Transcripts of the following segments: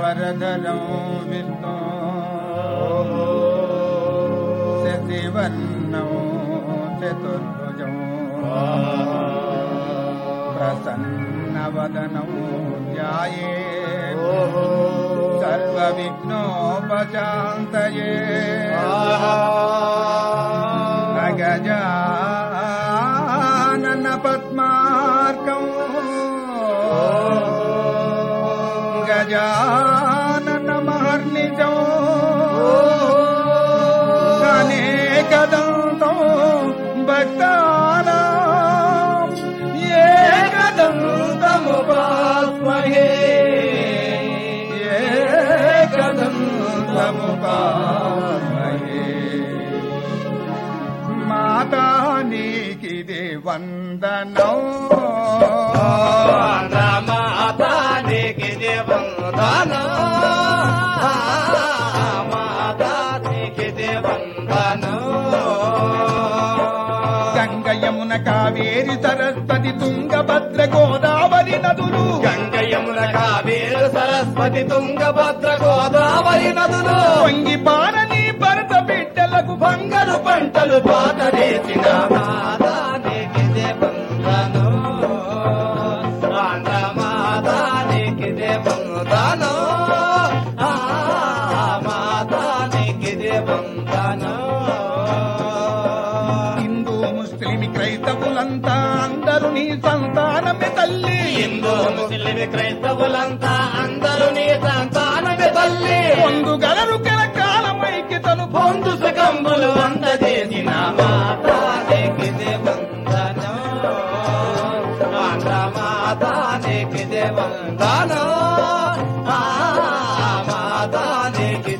వరదరం విష్ణు శశివర్ణం చతుర్భుజం ప్రసన్నవదనం ధ్యాయే సర్వవిఘ్నోపశాంతయే గజానన పద్మార్కం గజానన మహర్నిజం అనేకదంతం భక్తానాం ఏకదంతముపాస్మహే ఏకదంతముపాస్మహే మాతా నీకిదే వందనం మాతానికి దేవందన మాతానికి దేవందన గంగ యమున కావేరి సరస్వతి తుంగభద్ర గోదావరి నదులు గంగ యమున కావేరు సరస్వతి తుంగభద్ర గోదావరి నదులు పొంగి పారని భరత బిడ్డలకు బంగారు పంటలు పాత చేసిన మాతానికి దేవందన ఆంధ్ర మాతానికి దేవందన మాతానికి దేవందన హిందూ ముస్లిం క్రైస్తవులంతా అందరూ నీ సంతానమే తల్లి హిందూ ముస్లిం క్రైస్తవులంతా అందరూ నీ సంతానమే తల్లి పొందుగలరు కలకాలమైక్యతను పొందు సుఖంబులు అందజేసిన మాతానికి దేవందనం ఆంధ్ర మాతానికి దేవందనం ఆ మాతానికి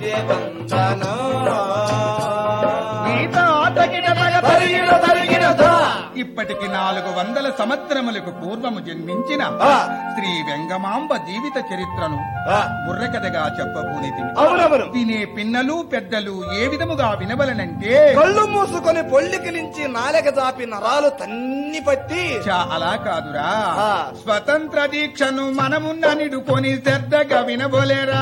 దేవందనం గీత ఆటగిన తరిగిన తరిగిన దా. ఇప్పటికి నాలుగు వందల సంవత్సరములకు పూర్వము జన్మించిన ఆ. శ్రీ వెంగమాంబ జీవిత చరిత్రను ఆ, బుర్రకథగా చెప్పబూనితిని అవునవును వినే పిన్నలు పెద్దలు ఏ విధముగా వినవలనంటే కళ్ళు మూసుకొని పొళ్ళికి నుంచి నాలక చాపి నరాలు తన్ని పట్టి చా అలా కాదురా ఆ. స్వతంత్ర దీక్షను మనమున్న నిడుకొని శ్రద్ధగా వినబోలేరా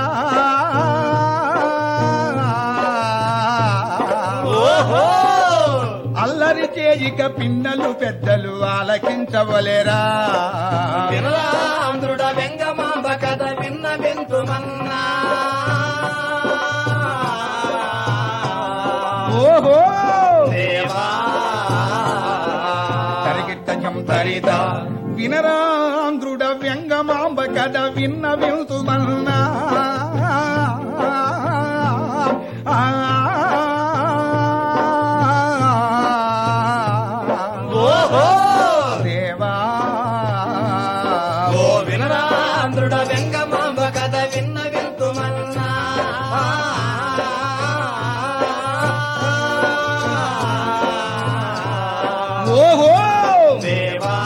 ఓహో అల్లరి చేయిక పిన్నలు పెద్దలు ఆలకించవలేరా వినరాంధ్రుడ వెంగమాంబ కథ విన్న వింతుమన్నా ఓహో దేవా తరిగిట్ట చంతరిత వినరాంధ్రుడ వ్యంగమాంబ కథ విన్న వింతుమన్నా ఓహో దేవా ఓ వినరాంధ్రుడ వెంగమాంబ కథ విన్న వింతుమన్నా ఓహో దేవా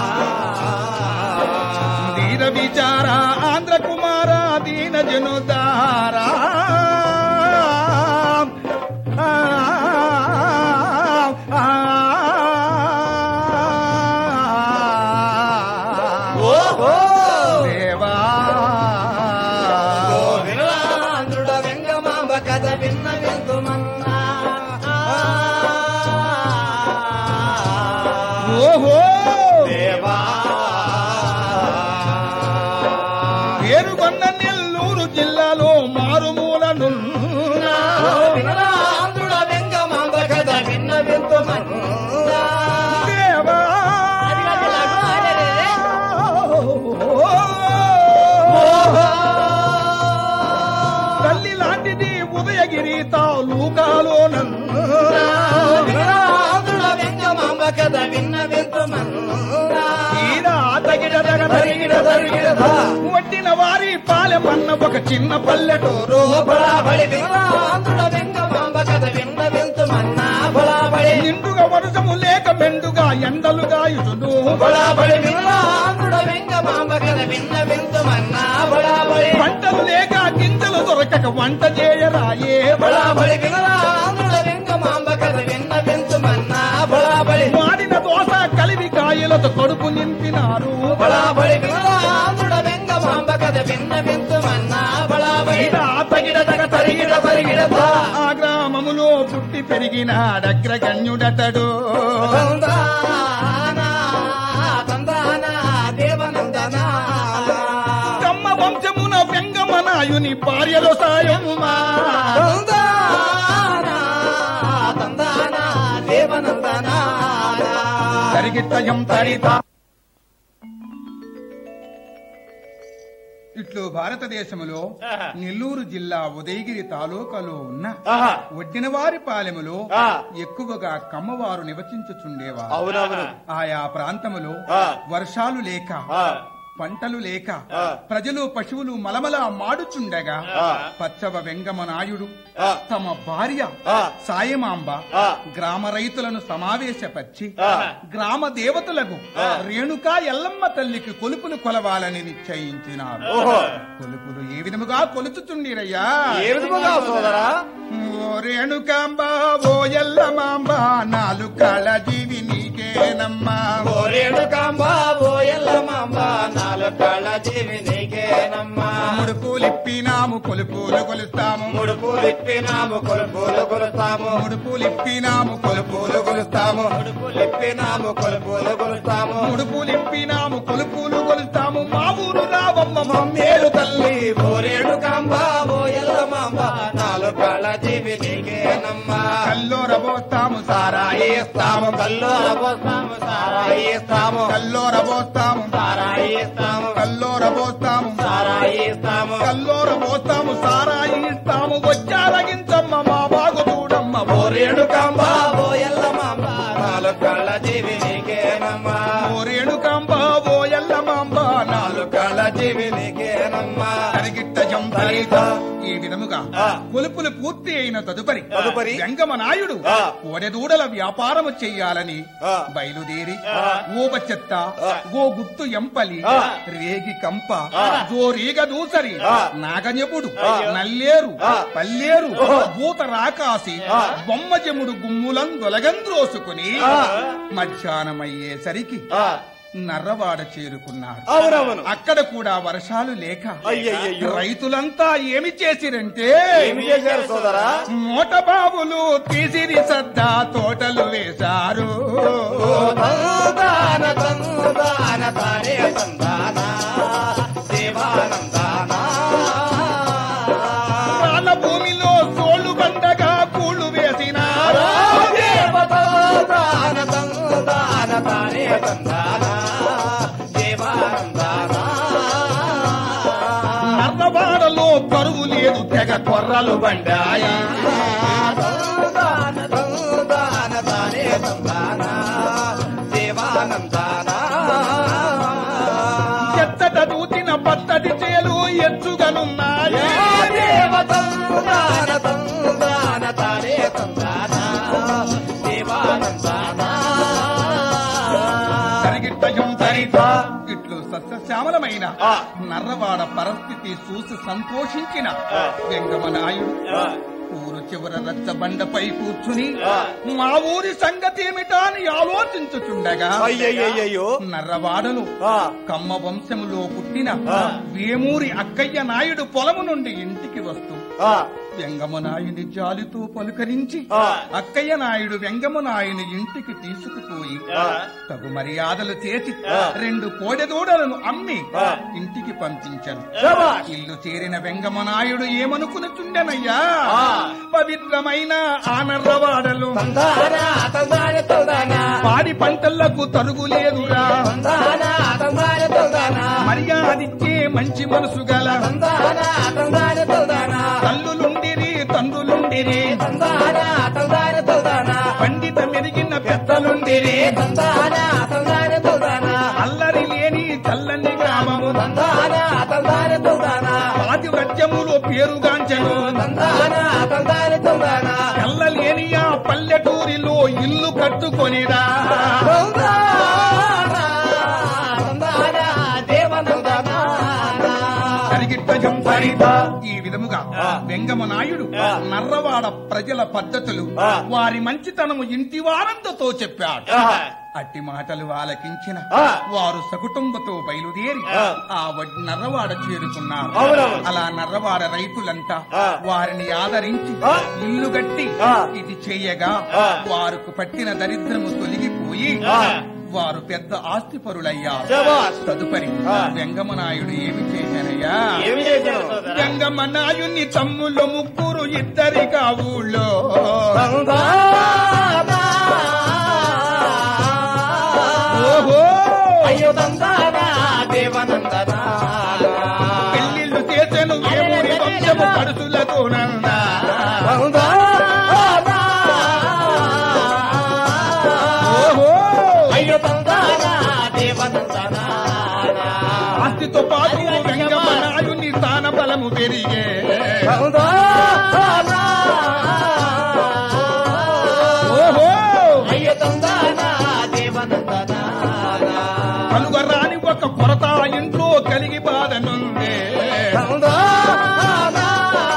దీన విచార ఆంధ్ర కుమార దీన జనుదారా ఓహో దేవా ఓ వినరాంధ్రుడ వెంగమాంబ కథ విన్న వింతుమన్నా ఓహో దేవా పేరుగొన్న నెల్లూరు జిల్లాలో మారుమూలనున్నా వినరాంధ్రుడ వెంగమాంబ కథ విన్న వింతుమన్నా దేవా తల్లి లాంటిది ఉదయగిరి తాలూకాలో వినరాంధ్రుడ వెంగమాంబ కథ విన్న వింతుమన్నా తరిగిన తరిగిన దా. వడ్డిన వారి పాలెమన్న ఒక చిన్న పల్లెటూరు బలాబడి వినరాంధ్రుడ వెంగమాంబ కథ విన్న వింతుమన్నా బలాబడి నిండుగా వర్షము లేక మెండుగా ఎండలు గాయుచును బలాబడి వినరాంధ్రుడ వెంగమాంబ కథ విన్న వింతుమన్నా బలాబడి పంటలు లేక గింజలు దొరకక వంట చేయరాయే బలాబడి వినరాంధ్రుడ వెంగమాంబ కథ విన్న వింతుమన్నా బలాబడి వాడిన దోస కలివి కాయలతో కడుపు నింపినారు బలాబడి వినరాంధ్రుడ వెంగమాంబ కథ విన్న వింతుమన్నా బలాబడి ఈడ పెరిగినాడగ్రగణ్యుడతడు తందానా తందానా దేవనందనా కమ్మ వంశమున వెంగమనాయుని భార్యలో సాయముమా తందానా తందానా దేవనందనా తరిగిట్టయం తరిత ఇట్లు భారతదేశములో ఆహా. నెల్లూరు జిల్లా ఉదయగిరి తాలూకాలో ఉన్న ఆహా. వడ్డినవారి పాలెములో ఆ. ఎక్కువగా కమ్మవారు నివసించుచుండేవారు అవునవును ఆయా ప్రాంతములో ఆ. వర్షాలు లేక ఆ, పంటలు లేక ఆ. ప్రజలు పశువులు మలమల మాడుచుండగా ఆ. పచ్చవ వెంగమ నాయుడు ఆ. తమ భార్య ఆ. సాయమాంబ ఆ. గ్రామ రైతులను సమావేశపరిచి ఆ. గ్రామ దేవతలకు ఆ. రేణుకా ఎల్లమ్మ తల్లికి కొలుపులు కొలవాలని నిశ్చయించినారు ఓహో కొలుపులు ఏ విధముగా కొలుచుచుండిరయ్యా ఏ విధముగా సోదరా ఓ రేణుకాంబ ఓ ఎల్లమాంబ నాలుగు కళ జీవి నీకేనమ్మా ఓ రేణుకాంబ ఓ ఎల్లమాంబ నాలుగు కళ్ళ జీవి నీకేనమ్మా ముడుపులిప్పినాము కొలుపులు కొలుస్తాము ముడుపులిప్పినాము కొలుపులు కొలుస్తాము ముడుపులిప్పినాము కొలుపులు కొలుస్తాము ముడుపులిప్పినాము కొలుపులు కొలుస్తాము ముడుపులిప్పినాము కొలుపులు కొలుస్తాము మా ఊరు రావమ్మ మేలు తల్లి ఓ రేణుకాంబ ఓ ఎల్లమాంబ నాలుగు కళ్ళ జీవి నీకేనమ్మా కల్లోర పోస్తాము సారాయి ఇస్తాము కల్లోర పోస్తాము సారాయి ఇస్తాము కల్లోర పోస్తాము సారాయి ఇస్తాము కల్లోర పోస్తాము సారాయి ఇస్తాము కల్లోర పోస్తాము సారాయి ఇస్తాము వచ్చారగించమ్మ మా బాగు చూడమ్మ ఓ రేణుకాంబ ఓ ఎల్లమాంబ నాలుగు కళ్ళ జీవి నీకేనమ్మా ఓ రేణుకాంబ ఓ ఎల్లమాంబ నాలుగు కళ్ళ జీవి నీకేనమ్మా తరిగిట్ట జంపరీత ఈ విధముగా ఆ. కొలుపులు పూర్తి అయిన తదుపరి తదుపరి వెంగమ నాయుడు ఆ. కోడెదూడల వ్యాపారము చెయ్యాలని ఆ. బయలుదేరి ఆ. ఊబ చెత్త ఆ. ఓ గుత్తు ఎంపలి ఆ. రేగి కంప ఆ. జోరీగ దూసరి ఆ. నాగజముడు ఆ. నల్లేరు ఆ. పల్లేరు ఓహో. భూత రాకాసి ఆ. బొమ్మజముడు గుమ్ములం దొలగంద్రోసుకుని ఆ. మధ్యాహ్నమయ్యేసరికి ఆ, నర్రవాడ చేరుకున్నాడు అవునవును అక్కడ కూడా వర్షాలు లేక అయ్యయ్యయ్యో. రైతులంతా ఏమి చేసిరంటే ఏమి చేశారు సోదరా మోట బాబులు తీసిరి సద్దా తోటలు వేశారు ఓ తందాన తందాన తానే తందాన దేవానందానా వాళ్ళ భూమిలో సోళ్ళు బండగా కూళ్ళు వేసినారు దేవతాన తందాన తానే తందాన దేవానందానా నర్రవాడలో కరువు లేదు తెగ కొర్రలు బండాయి తందాన తందాన తానే తందాన దేవానందానా ఎత్తట దూచిన పద్ధతి చేలు ఎచ్చుగనున్నాయి దేవతందాన తందాన తానే తందాన దేవానందానా తరిగిట్టయం తరిత ఇట్లు సస్యశ్యామలమైన ఆ. నర్రవాడ పరిస్థితి చూసి సంతోషించిన ఆ. వెంగమ నాయుడు ఆ. ఊరు చివర రచ్చబండపై కూర్చుని ఆ. మా ఊరి సంగతి ఏమిటా అని ఆలోచించుచుండగా అయ్యయ్యయ్యో నర్రవాడలు ఆ. కమ్మ వంశములో పుట్టిన ఆ. వేమూరి అక్కయ్య నాయుడు పొలము నుండి ఇంటికి వస్తూ ఆ, వెంగమ నాయుని జాలితో పలుకరించి ఆ. అక్కయ్య నాయుడు వెంగమ నాయుని ఇంటికి తీసుకుపోయి ఆ. తగు మర్యాదలు చేసి ఆ. రెండు కోడెదూడలను అమ్మి ఆ. ఇంటికి పంపించను శభాష్. ఇల్లు చేరిన వెంగమ నాయుడు ఏమనుకునుచుండెనయ్యా ఆ. పవిత్రమైన ఆనర్రవాడలు తందాన తందాన తందాన పాడి పంటలకు తరుగు లేదురా తందాన తందాన తందాన మర్యాదిచ్చే మంచి మనసు గల తందాన తందాన తందాన తల్లులుండిరి తండ్రులుండిరి తందాన తందాన తందాన పండిత మెరిగిన పెద్దలుండిరి తందాన తందాన తందాన అల్లరి లేని చల్లని గ్రామము తందాన తందాన తందాన పాతివ్రత్యములో పేరుగాంచెను తందాన తందాన తందాన కల్లలేని ఆ పల్లెటూరిలో ఇల్లు కట్టుకొనిరా తందాన తందాన దేవనందన కరిగిట్టజం సరిత ఈ విధముగా ఆ. వెంగమ నాయుడు ఆ. నర్రవాడ ప్రజల పద్ధతులు ఆ. వారి మంచితనము ఇంటి వారందతో చెప్పాడు ఆహా. అట్టి మాటలు ఆలకించిన ఆ. వారు సకుటుంబతో బయలుదేరి ఆ. ఆ వడ్- నర్రవాడ చేరుకున్నారు అవునవును. అలా నర్రవాడ రైతులంతా ఆ. వారిని ఆదరించి ఆ. ఇల్లు కట్టి ఆ. ఇది చెయ్యగా ఆ. వారికి పట్టిన దరిద్రము తొలగిపోయి ఆ. వారు పెద్ద ఆస్తిపరులయ్యారు శభాష్. తదుపరి ఆ. వెంగమనాయుడు ఏమి చేశానయ్యా ఏమి చేశారు సోదరా? వెంగమనాయుని తమ్ముళ్ళు ముగ్గురు ఇద్దరిగా ఊళ్ళో తందానా. ఓహో అయ్యో తందానా దేవనందనా పెళ్లిళ్ళు చేసెను వేమూరి వంశము పడుసులతో నందా తందానా. ఓహో అయ్యో తందానా దేవనందనా ఆస్తితో పాటు వెంగమనాయుని స్థాన బలము పెరిగే తందానా. ఓహో అయ్యో తందానా దేవనందనా కలుగరాని ఒక కొరత ఇంట్లో కలిగి బాధనుందే తందానా.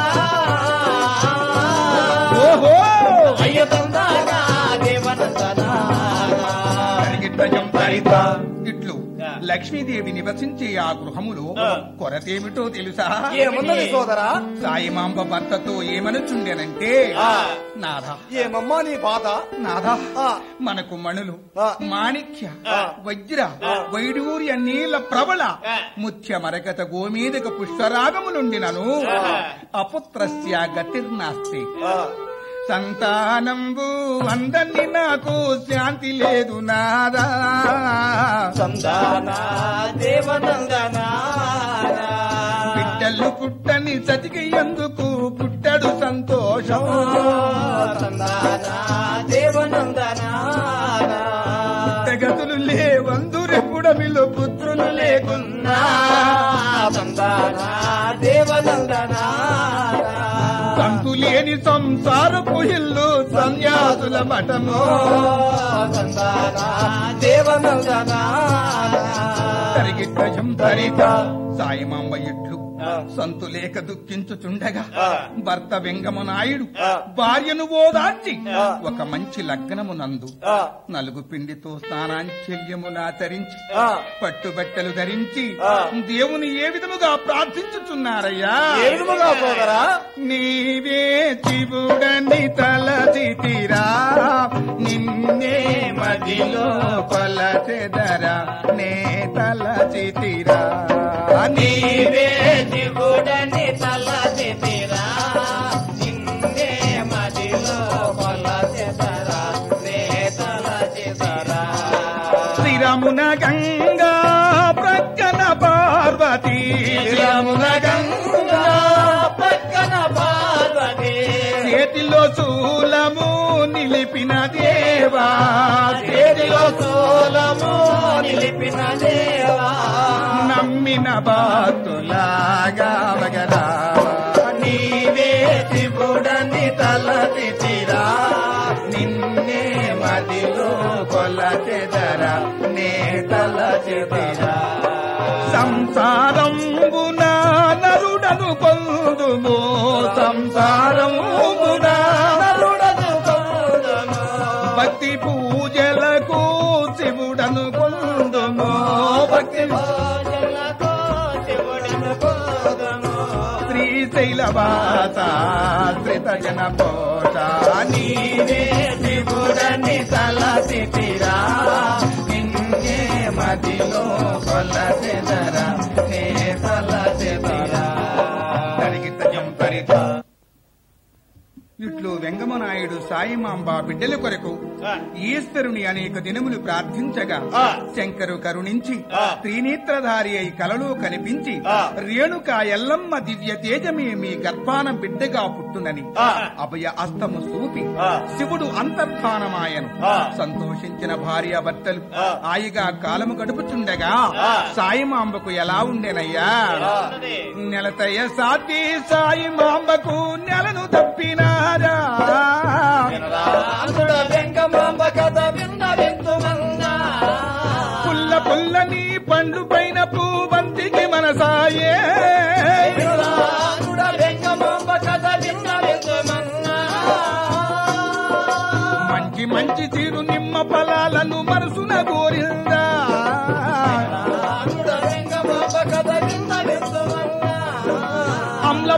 ఓహో అయ్యో తందానా దేవనందనా జరిగిట్టయం తరిత. ఇట్లు లక్ష్మీదేవి నివసించే ఆ గృహములో ఆ. కొరతేమిటో తెలుసా ఏమున్నది సోదరా సాయిమాంబ భర్తతో ఏమనుచుండెనంటే ఆ. నాథా ఏమమ్మా నీ బాధ నాథా ఆ. మనకు మణులు ఆ. మాణిక్య ఆ. వజ్ర ఆ. వైడూర్య నీల ప్రబల ఆ. ముత్య మరకత గోమీదక పుష్పరాగములుండినను ఆ. అపుత్రస్య గతిర్నాస్తి ఆ. సంతానంబు అందరినీ నాకు శాంతి లేదు నాదా సందానా దేవనందనా బిడ్డలు పుట్టని సతికి ఎందుకు పుట్టడు సంతోషం సందానా దేవనందనా గతులు లేవందురెప్పుడమిలో పుత్రులు లేకున్నా సందానా దేవనందనా సంతులేని సంసారపు ఇల్లు సన్యాసుల మఠము సందానా దేవనందనా తరిగిట్టయం తరిత సాయిమాంబ ఇట్లు ఆ. సంతులేక దుఃఖించుచుండగా ఆ. భర్త వెంగమనాయుడు ఆ. భార్యను ఓదార్చి ఆ. ఒక మంచి లగ్నమునందు ఆ. నలుగు పిండితో స్నానాంచల్యమునాచరించి ఆ. పట్టుబట్టలు ధరించి ఆ. దేవుని ఏ విధముగా ప్రార్థించుచున్నారయ్యా ఏ విధముగా సోదరా నీవే శివుడని తలచితిరా నిన్నే మదిలో కొలచెదరా నే తలచితిరా నీవే శివుడని తలచితిరా నిన్నే మదిలో కొలచెదరా నే తలచితరా శ్రీరామున గంగా ప్రక్కన పార్వతీ శ్రీరామున గంగా పక్కన పార్వతి చేతిలో శూలము నిలిపిన దేవా చేతిలో సోలము నిలిపిన దేవా నమ్మిన బాతులాగా వగరావా నీవే శివుడని తలచితిరా నిన్నే మదిలో కొలచెదరా నే తలచెదరా సంసారంబున నరుడను పొందుము సంసారంబున నరుడను కొందము భక్తి పూజలకు శివుడను పొందుము భక్తి భోజనకు శివుడను కొందము శ్రీశైలవాస శ్రిత జన పోష నీవే శివుడని తలసితిరా నిన్నే మదిలో కొలసెదరా నే తలసెదరా తరిగితయం తరిత ఇట్లు వెంగమనాయుడు సాయిమాంబ బిడ్డల కొరకు ఈశ్వరుని అనేక దినములు ప్రార్థించగా ఆ. శంకరు కరుణించి ఆ. త్రినేత్రధారి అయి కలలో కనిపించి ఆ. రేణుక ఎల్లమ్మ దివ్య తేజమే మీ గర్భాన బిడ్డగా పుట్టునని ఆ. అభయ అస్తము చూపి ఆ. శివుడు అంతర్ధానమాయను ఆ. సంతోషించిన భార్య భర్తలు ఆ. హాయిగా కాలము గడుపుచుండగా ఆ. సాయిమాంబకు సాయిమాంబకు ఎలా ఉండెనయ్యా ఎలా ఉన్నది? నెలతయ సాతి సాయిమాంబకు నెలను తప్పినారా రాముడ వెంకమాంబ కథ విన్న వింతుమన్నా పుల్ల పుల్లని పండు పైన పూవంతికి మన సాయే రాముడ వెంకమాంబ కథ విన్న వింతుమన్నా మంచి మంచి తీరు నిమ్మ ఫలాలను మనసున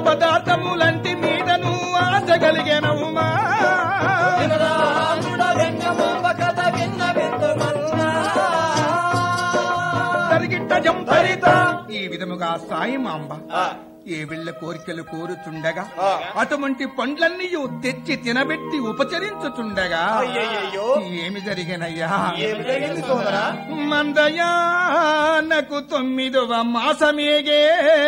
పదార్థములంటి మీదను ఆశ కలిగెనవుమా వినరాముడ వెంగమాంబ కథ విన్న విందుమల్లా. తరిగిట్ట జంపరిత ఈ విధముగా సాయిమాంబ ఆ, ఏ వీళ్ళ కోరికలు కోరుచుండగా ఆ. అటువంటి పండ్లన్నీ తెచ్చి తినబెట్టి ఉపచరించుచుండగా అయ్యయ్యయ్యో. ఏమి జరిగినయ్యా ఏమి జరిగింది సోదరా మందయానకు తొమ్మిదవ మాసమేగే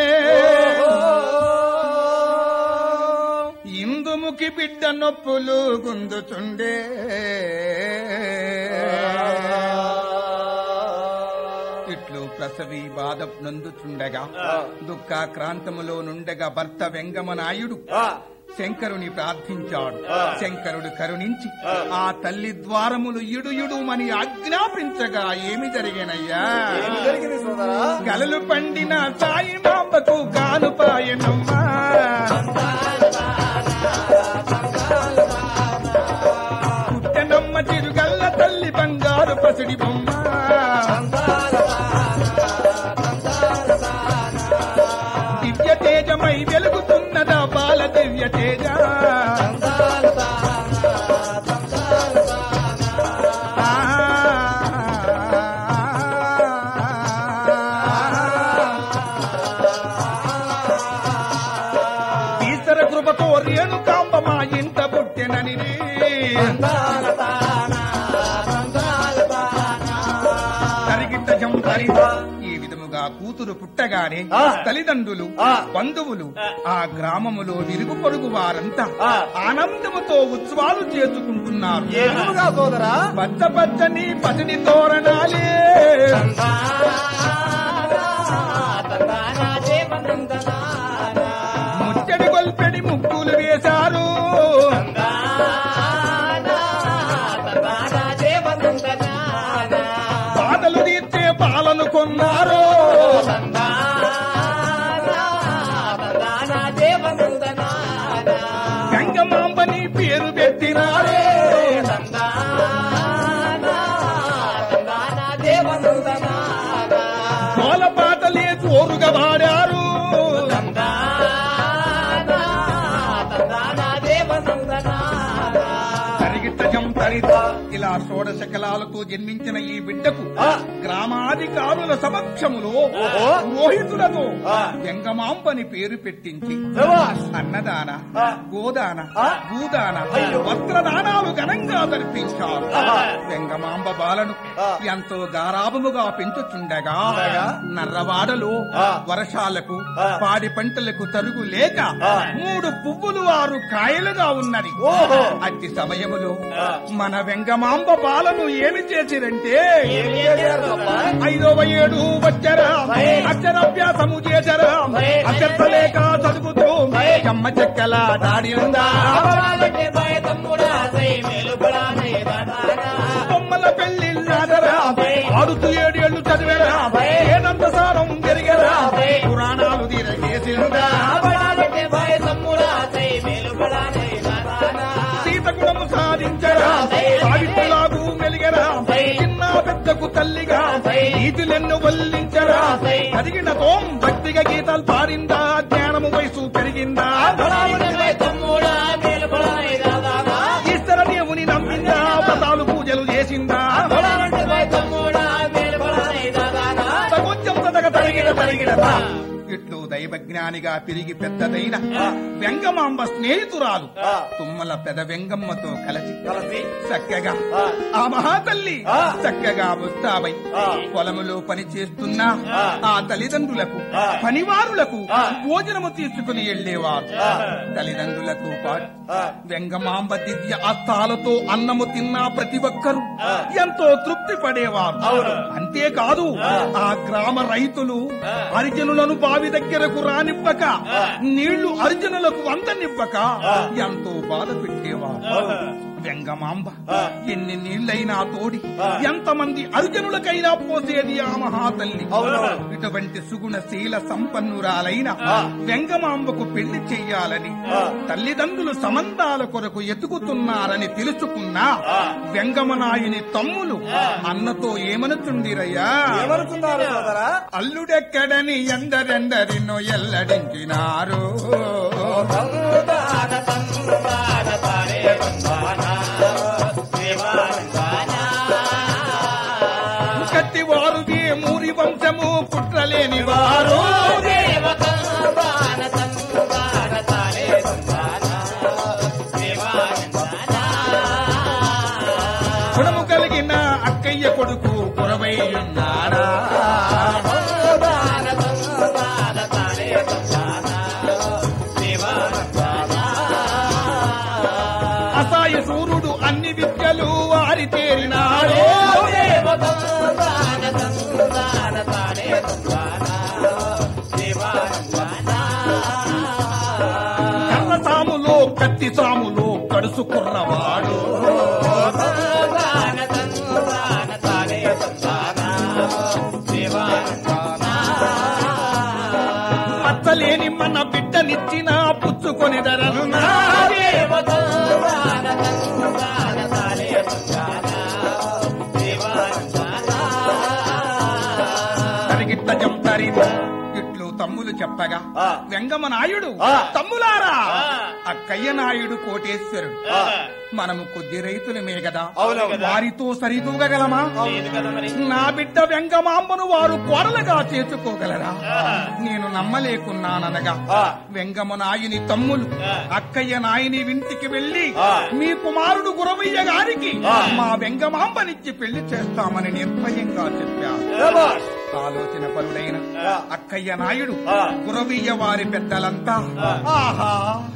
ఇందుముఖి బిడ్డ నొప్పులు గుందుచుండే ఇట్లు ప్రసవి బాధ నందుచుండగా దుఃఖాక్రాంతములో నుండగా భర్త వెంగమనాయుడు ఆ, శంకరుని ప్రార్థించాడు ఆ. శంకరుడు కరుణించి ఆ. ఆ తల్లి ద్వారములు ఇడు ఇడుమని ఆజ్ఞాపించగా ఏమి జరిగినయ్యా ఏమి జరిగింది సోదరా కలలు పండిన సాయి మాంబకు కానుపాయనమ్మా పుట్టనమ్మ తిరుగల్ల తల్లి బంగారు పసిడి బొమ్మ దివ్య తేజమై వెలుగుతున్నదా బాల దివ్య తేజ ఈశ్వర కృపతో రేణుకాంబ మా ఇంట పుట్టెనని తరిగిట్ట జంపరి ఈ విధముగా కూతురు పుట్టగానే ఆ. తల్లిదండ్రులు ఆ. బంధువులు ఆ గ్రామములో విరుగు పొరుగు వారంతా ఆ. ఆనందముతో ఉత్సవాలు చేసుకుంటున్నారు ఏ విధముగా సోదరా పచ్చ పచ్చని పసిని తోరణాలే ముచ్చడి గొల్పెడి ముక్కులు వేశారు బాధలు తీర్చే పాలలు కొన్నారు గంగమాంబని పేరు పెట్టినారు కోల పాటలే జోరుగా వాడారు తరిగిట్ట జంపరిత ఇలా షోడశ కళాలతో జన్మించిన ఈ బిడ్డకు ఆ. గ్రామాధికారుల సమక్షములో ఓహో. పురోహితులతో ఆ. వెంగమాంబని పేరు పెట్టించి శభాష్. అన్నదాన ఆ. గోదాన ఆ. భూదాన అయ్యో. వస్త్రదానాలు ఘనంగా జరిపించారు ఆహా. వెంగమాంబ బాలను ఆ. ఎంతో గారాభముగా పెంచుచుండగా ఉండగా. నర్రవాడలో ఆ. వర్షాలకు ఆ. పాడి పంటలకు తరుగు లేక ఆ. మూడు పువ్వులు ఆరు కాయలుగా ఉన్నది ఓహో. అట్టి సమయములో ఆ. మన వెంగమాంబ బాలను ఏమి చేసిరంటే ఏమి చేశారు తప్ప? ఐదవ ఏడు వచ్చరా భై. అక్షరాభ్యాసము చేశారా భై. అభ్యర్థలేక చదువుతూ భై. చెమ్మ చెక్కల దాడి ఉందా బొమ్మల పెళ్లి నాదరా భై. ఆడుతూ ఏడేళ్లు చదివారా భై. ఏదంత సారం పెరిగరా భై. పురాణాలు తీరగేసిందా సీత గుణము సాధించరా భై. సావిత్రులాగు మెలిగరా భై. చిన్న పెద్దకు తల్లిగా భై. నీతులెన్ను వల్లించరా భై. కలిగిన తోం భక్తిగా గీతాలు పాడిందా జ్ఞానము వయసు పెరిగిందా ఈశ్వర దేవుని నమ్మిందా వ్రతాలు పూజలు చేసిందా కొంచెం తదగ తరిగిన తరిగిన ఇట్లు దైవజ్ఞానిగా పెరిగి పెద్దదైన వెంగమాంబ స్నేహితురాలు ఆ. తుమ్మల పెద వెంగమ్మతో కలిసి కలిసి చక్కగా ఆ. ఆ మహాతల్లి ఆ. చక్కగా ముస్తాబై ఆ. పొలములో పని చేస్తున్న ఆ. ఆ తల్లిదండ్రులకు ఆ. పనివారులకు ఆ. భోజనము తీసుకుని వెళ్లేవారు ఆ. తల్లిదండ్రులతో పాటు ఆ. వెంగమాంబ దివ్య అస్తాలతో అన్నము తిన్నా ప్రతి ఒక్కరు ఆ. ఎంతో తృప్తి పడేవారు అవును. అంతేకాదు ఆ. ఆ గ్రామ రైతులు ఆ. హరిజనులను బావి దగ్గరకు రానివ్వక ఆ. నీళ్లు హరిజనులకు అందనివ్వక ఆ. ఎంతో బాధ పెట్టేవారు అవును. వెంగమాంబ ఆ. ఎన్ని నీళ్ళైనా తోడి ఆ. ఎంతమంది అర్జునులకైనా పోసేది ఆ మహాతల్లి అవును. ఇటువంటి సుగుణశీల సంపన్నురాలైన ఆ. వెంగమాంబకు పెళ్లి చెయ్యాలని ఆ. తల్లిదండ్రులు సమంతాల కొరకు ఎతుకుతున్నారని తెలుసుకున్నా ఆ. వెంగమనాయుని తమ్ములు అన్నతో ఏమనుచుండిరయ్యా ఏమనుకున్నారు సోదరా అల్లుడెక్కడని ఎందరెందరినో ఎల్లడించినారు తందాన తందాన తానే తందాన దేవానందాన కట్టివారు మూరి వంశము కుట్రలేని వారు దేవతందాన తందాన తానే తందాన దేవానందాన గుణము కలిగిన అక్కయ్య కొడుకు కురవై ఉన్నాడా తందాన తందాన తానే తందాన దేవానందాన అసాయి సూర్యుడు అన్ని విద్యలు వారి తేరినాడు దేవతందాన తందాన తానే తందాన దేవానందాన కర్ర సాములో కత్తి సాములో కడుసు కుర్రవాడు తందాన తందాన తానే తందాన దేవానందాన పచ్చలేని మన బిడ్డనిచ్చిన పుచ్చుకొని ధరన్నా దేవతందాన తందాన తానే తందాన దేవానందాన తరిగిట్ట జంతరి ఇట్లు తమ్ములు చెప్పగా ఆ. వెంగమ నాయుడు ఆ. తమ్ములారా ఆ. అక్కయ్య నాయుడు కోటేశ్వరుడు ఆ. మనము కొద్ది రైతులమే కదా అవునవును. వారితో సరిదూగగలమా లేదు కదా మరి నా బిడ్డ వెంగమాంబను వారు కోడలుగా చేసుకోగలరా నేను నమ్మలేకున్నాననగా ఆ. వెంగమ నాయుని తమ్ములు ఆ. అక్కయ్య నాయని ఇంటికి వెళ్లి ఆ. మీ కుమారుడు గురవయ్య గారికి ఆ. మా వెంగమాంబనిచ్చి పెళ్లి చేస్తామని నిర్భయంగా చెప్పారు శభాష్. ఆలోచన పరుడైన ఆ. అక్కయ్య నాయుడు ఆ. గురవయ్య వారి పెద్దలంతా ఆ. ఆహా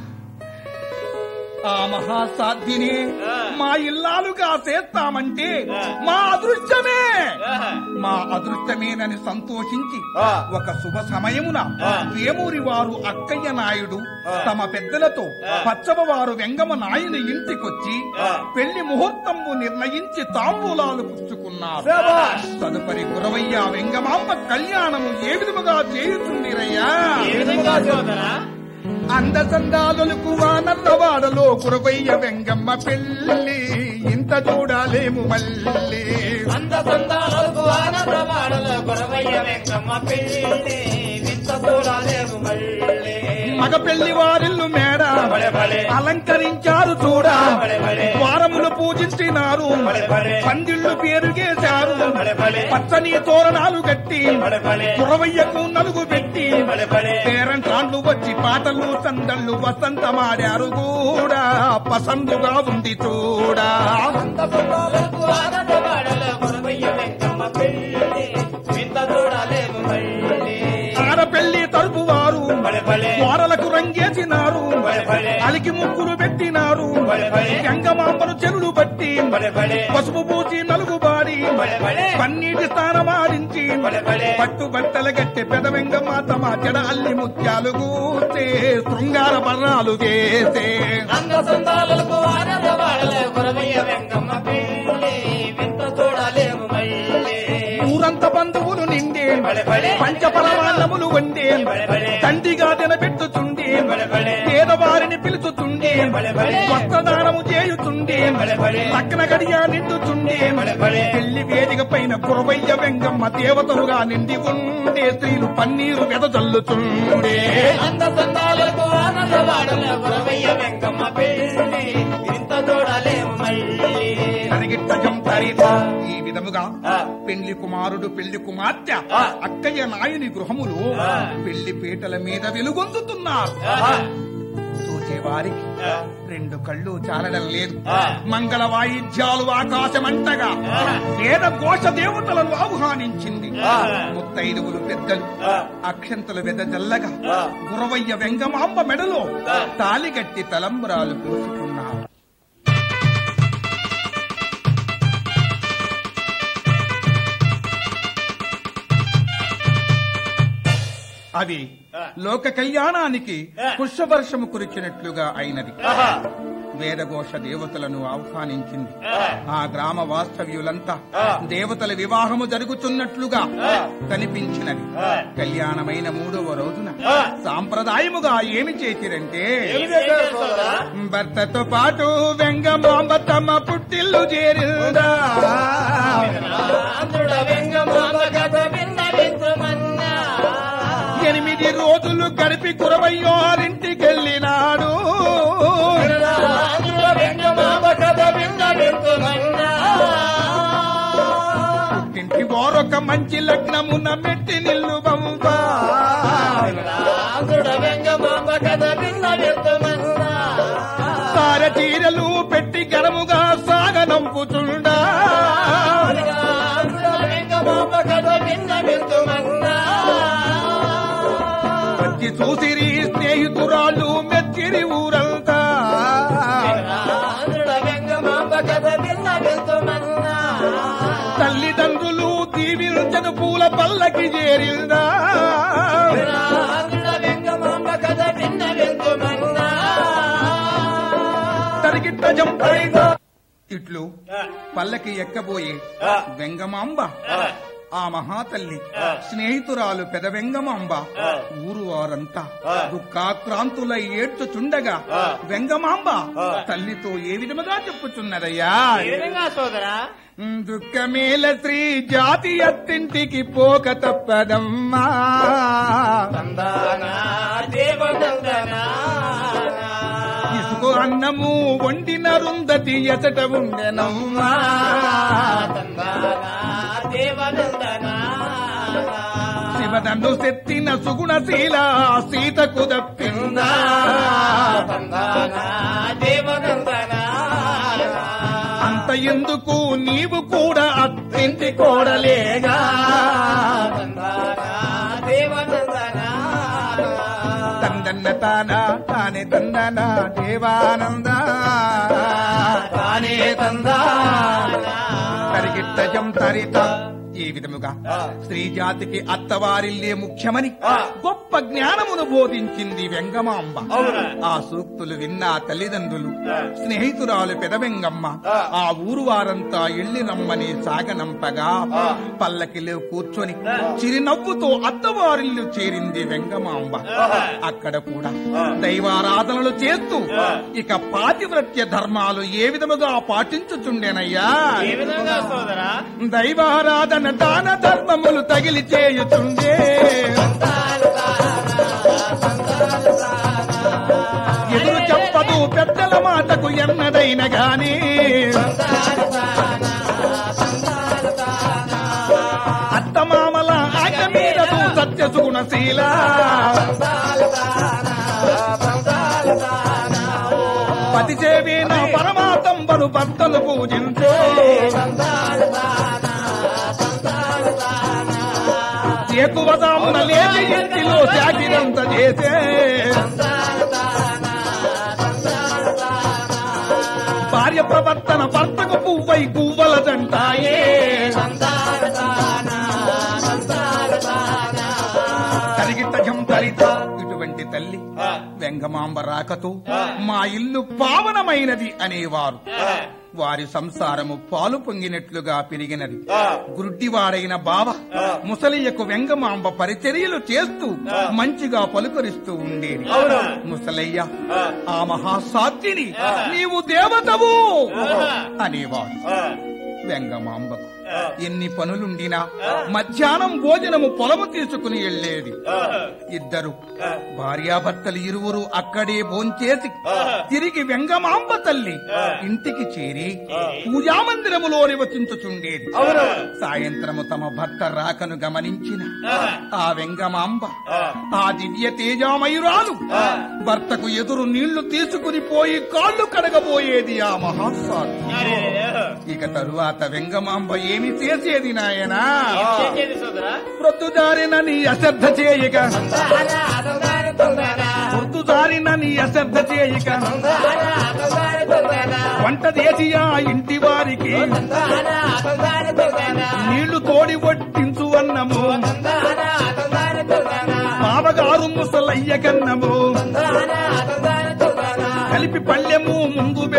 ఆ మహాసాధ్యని ఆ. మా ఇల్లాలుగా చేస్తామంటే ఆ. మా అదృష్టమే ఆహా. మా అదృష్టమేనని సంతోషించి ఆ. ఒక శుభ సమయమున ఆ. వేమూరి వారు అక్కయ్య నాయుడు ఆ. తమ పెద్దలతో ఆ. పచ్చవ వారు వెంగమ నాయుని ఇంటికొచ్చి ఆ. పెళ్లి ముహూర్తంబు నిర్ణయించి తాంబూలాలు పుచ్చుకున్నారు శభాష్. తదుపరి గురవయ్య వెంగమాంబ కళ్యాణము ఏ విధముగా చేయుచుండిరయ్యా ఏ విధంగా సోదరా అందచందాలకు వానన్నవాడలో కురవయ్య వెంగమ్మ పెళ్లి ఇంత చూడాలేము మళ్ళీ అంద సందాలకు ఆనంద వాడల గురవయ్య వెంకమ్మ పెళ్ళి వింత చూడాలేము మళ్ళీ మగ పెళ్లి వారిల్లు మేడ బలే బలే అలంకరించారు చూడా బలే బలే వారములు పూజించినారు బలే బలే పందిళ్లు పేరుగేశారు బలే బలే పచ్చని తోరణాలు కట్టి బలే బలే కురవయ్యకు నలుగు పెట్టి బలే బలే పేరంటాండ్లు వచ్చి పాటలు సందళ్ళు వసంతమాడారు కూడా పసందుగా ఉంది చూడా అంద సందాలకు ఆనంద వాడల గురవయ్య వెంకమ్మ పెళ్ళి వింత చూడాలేము మళ్ళీ ఆడపెళ్లి తరపు వారు బలే బలే వారలకు రంగేసినారు బలే బలే అలికి ముగ్గులు పెట్టినారు బలే బలే గంగమాంబను చెరుడు బట్టి బలే బలే పసుపు పూసి నలుగు బాడి బలే బలే పన్నీటి స్థానమాడించి బలే బలే పట్టు బట్టల గట్టి పెదవెంగ మాత మా జడ అల్లి ముత్యాలు గూతే శృంగార బర్ణాలు వేసే అంద సందాలకు ఆనంద వాడల గురవయ్య వెంకమ్మ పెళ్ళి వింత చూడాలేము మళ్ళీ ఊరంత బంధువులు నిండే బలే బలే పంచపరమాన్నములు వండే బలే బలే తండ్రిగా తినబెట్టుచుండే బలే బలే పేదవారిని పిలుచుతుండే బలే బలే వస్త్రదానము చేయుతుండే బలే బలే లగ్న గడియ నిండుతుండే బలే బలే పెళ్లి వేదిక పైన కురవయ్య వెంగమ్మ దేవతలుగా నిండి ఉండే స్త్రీలు పన్నీరు వెదజల్లుతుండే అంద సందాలకు ఆనంద వాడల గురవయ్య వెంకమ్మ పెళ్ళి ఇంత చూడాలేము మళ్ళీ తరిగిట్ట జంతరిత ఈ విధముగా ఆ. పెళ్లి కుమారుడు పెళ్లి కుమార్తె ఆ. అక్కయ్య నాయుని గృహములు ఆ. పెళ్లి పీటల మీద వెలుగొందుతున్నారు ఆహా. చూచేవారికి ఆ. రెండు కళ్ళు చాలడం లేదు ఆ. మంగళ వాయిద్యాలు ఆకాశమంటగా ఆ. వేద ఘోష దేవతలను ఆహ్వానించింది ఆ. ముత్తైదువులు పెద్దలు ఆ. అక్షంతలు వెదజల్లగా ఆ. గురవయ్య వెంగమాంబ మెడలో ఆ. తాలిగట్టి తలంబరాలు పోసుకున్నారు అది ఆ. లోక కళ్యాణానికి ఆ. పుష్పవర్షము కురిచినట్లుగా అయినది ఆహా. వేదఘోష దేవతలను ఆహ్వానించింది ఆ గ్రామ వాస్తవ్యులంతా దేవతల వివాహము జరుగుతున్నట్లుగా కనిపించినది కళ్యాణమైన మూడవ రోజున సాంప్రదాయముగా ఏమి చేసిరంటే ఏం చేశారు సోదరా భర్తతో పాటు వెంగమాంబ తమ పుట్టిల్లు చేరిందా ఆంధ్రుడ వెంగమాంబ కథ విన్న విందుమన్నా ఎనిమిది రోజులు గడిపి కురవయ్యోరింటికెళ్ళినాడు ఆంధ్రుడ వెంగమాంబ కథ విన్న విందుమన్నా ఇంటి వారొక మంచి లగ్నమున మెట్టి నిల్లు బంబ ఆంధ్రుడ వెంగమాంబ కథ విన్న విందుమన్నా సార చీరలు పెట్టి గరముగా సాగనంపుచుండా ఆంధ్రుడ వెంగమాంబ కథ విన్న విందుమన్నా వచ్చి చూసిరి స్నేహితురాళ్ళు మెచ్చిరి ఊరంతా ఆంధ్రుడ వెంగమాంబ కథ విన్న విందుమన్నా తల్లిదండ్రులు దీవించను పూల పల్లకి చేరిందా ఆంధ్రుడ వెంగమాంబ కథ విన్న విందుమన్నా తరిగిట్ట జంపైగా ఇట్లు పల్లకి ఎక్కబోయే వెంగమాంబ ఆ మహాతల్లి స్నేహితురాలు పెద వెంగమాంబ ఊరు వారంతా దుఃఖాక్రాంతుల ఏడ్చుచుండగా వెంగమాంబ తల్లితో ఏ విధముగా చెప్పుచున్నదయ్యా ఏ విధంగా సోదరా దుఃఖమేల శ్రీ జాతి అత్తింటికి పోక తప్పదమ్మా తందానా దేవనందనా ఇసుకు అన్నము వండిన రుందతి ఎసట ఉండెనమ్మా తందానా దేవనందనా శివదన్ను సెత్తిన సుగుణశీల సీతకు దప్పిందా తందానా దేవనందనా అంత ఎందుకు నీవు కూడా అత్తింటి కోడలేగా తందానా దేవనందనా తందన్న తానా తానే తందన దేవానంద తానే తందానా తరిగిట్ట జం తరిత ఈ విధముగా స్త్రీ జాతికి అత్తవారిల్లే ముఖ్యమని గొప్ప జ్ఞానమును బోధించింది వెంగమాంబ ఆ సూక్తులు విన్న ఆ తల్లిదండ్రులు స్నేహితురాలు పెదవెంగమ్మ ఆ ఊరు వారంతా ఎల్లి రమ్మని సాగనంపగా పల్లకిలో కూర్చొని చిరునవ్వుతో అత్తవారిల్లు చేరింది వెంగమాంబ అక్కడ కూడా దైవారాధనలు చేస్తూ ఇక పాతివ్రత్య ధర్మాలు ఏ విధముగా పాటించుచుండెనయ్యా ఏ విధంగా సోదరా దైవారాధన దాన ధర్మములు తగిలి చేయుచుండే ఎదురు చెప్పదు పెద్దల మాటకు ఎన్నడైన గాని అత్తమామల ఆట మీద సత్య సుగుణశీల పతి చేవేన పరమాత్మను భర్తలు పూజించే ఎక్కువ తామున లేని ఇంటిలో జాగిరంత చేసే భార్య ప్రవర్తన భర్తకు పువ్వై పువ్వల జంటాయే తరిగిట జంతరిత ఇటువంటి తల్లి వెంగమాంబ రాకతో మా ఇల్లు పావనమైనది అనేవారు వారి సంసారము పాలు పొంగినట్లుగా పెరిగినది గురుడ్డివాడైన బావ ముసలియకు వెంగమాంబ పరిచర్యలు చేస్తూ మంచిగా పలుకరిస్తూ ఉండేది ముసలయ్య ఆ మహాసాధ్విని నీవు దేవతవు అనేవాడు వెంగమాంబకు ఎన్ని పనులుండినా మధ్యాహ్నం భోజనము పొలము తీసుకుని వెళ్లేది ఇద్దరు భార్యాభర్తలు ఇరువురు అక్కడే భోంచేసి తిరిగి వెంగమాంబ తల్లి ఇంటికి చేరి పూజామందిరములో నివసించుచుండేది సాయంత్రము తమ భర్త రాకను గమనించిన ఆ వెంగమాంబ ఆ దివ్య తేజామయురాలు భర్తకు ఎదురు నీళ్లు తీసుకుని పోయి కాళ్ళు కడగబోయేది ఆ మహాసాధు ఇక తరువాత వెంగమాంబ ఏమి చేసేది నాయనా చేసేది సోదరా ప్రొద్దుదారిన నీ అశ్రద్ధ చేయక ప్రొద్దుదారిన నీ అశ్రద్ధ చేయక వంట చేసి ఆ ఇంటి వారికి నీళ్లు తోడి వడ్డించు అన్నము బావగారు ముసలయ్య కన్నము కలిపి పళ్ళెము ముందు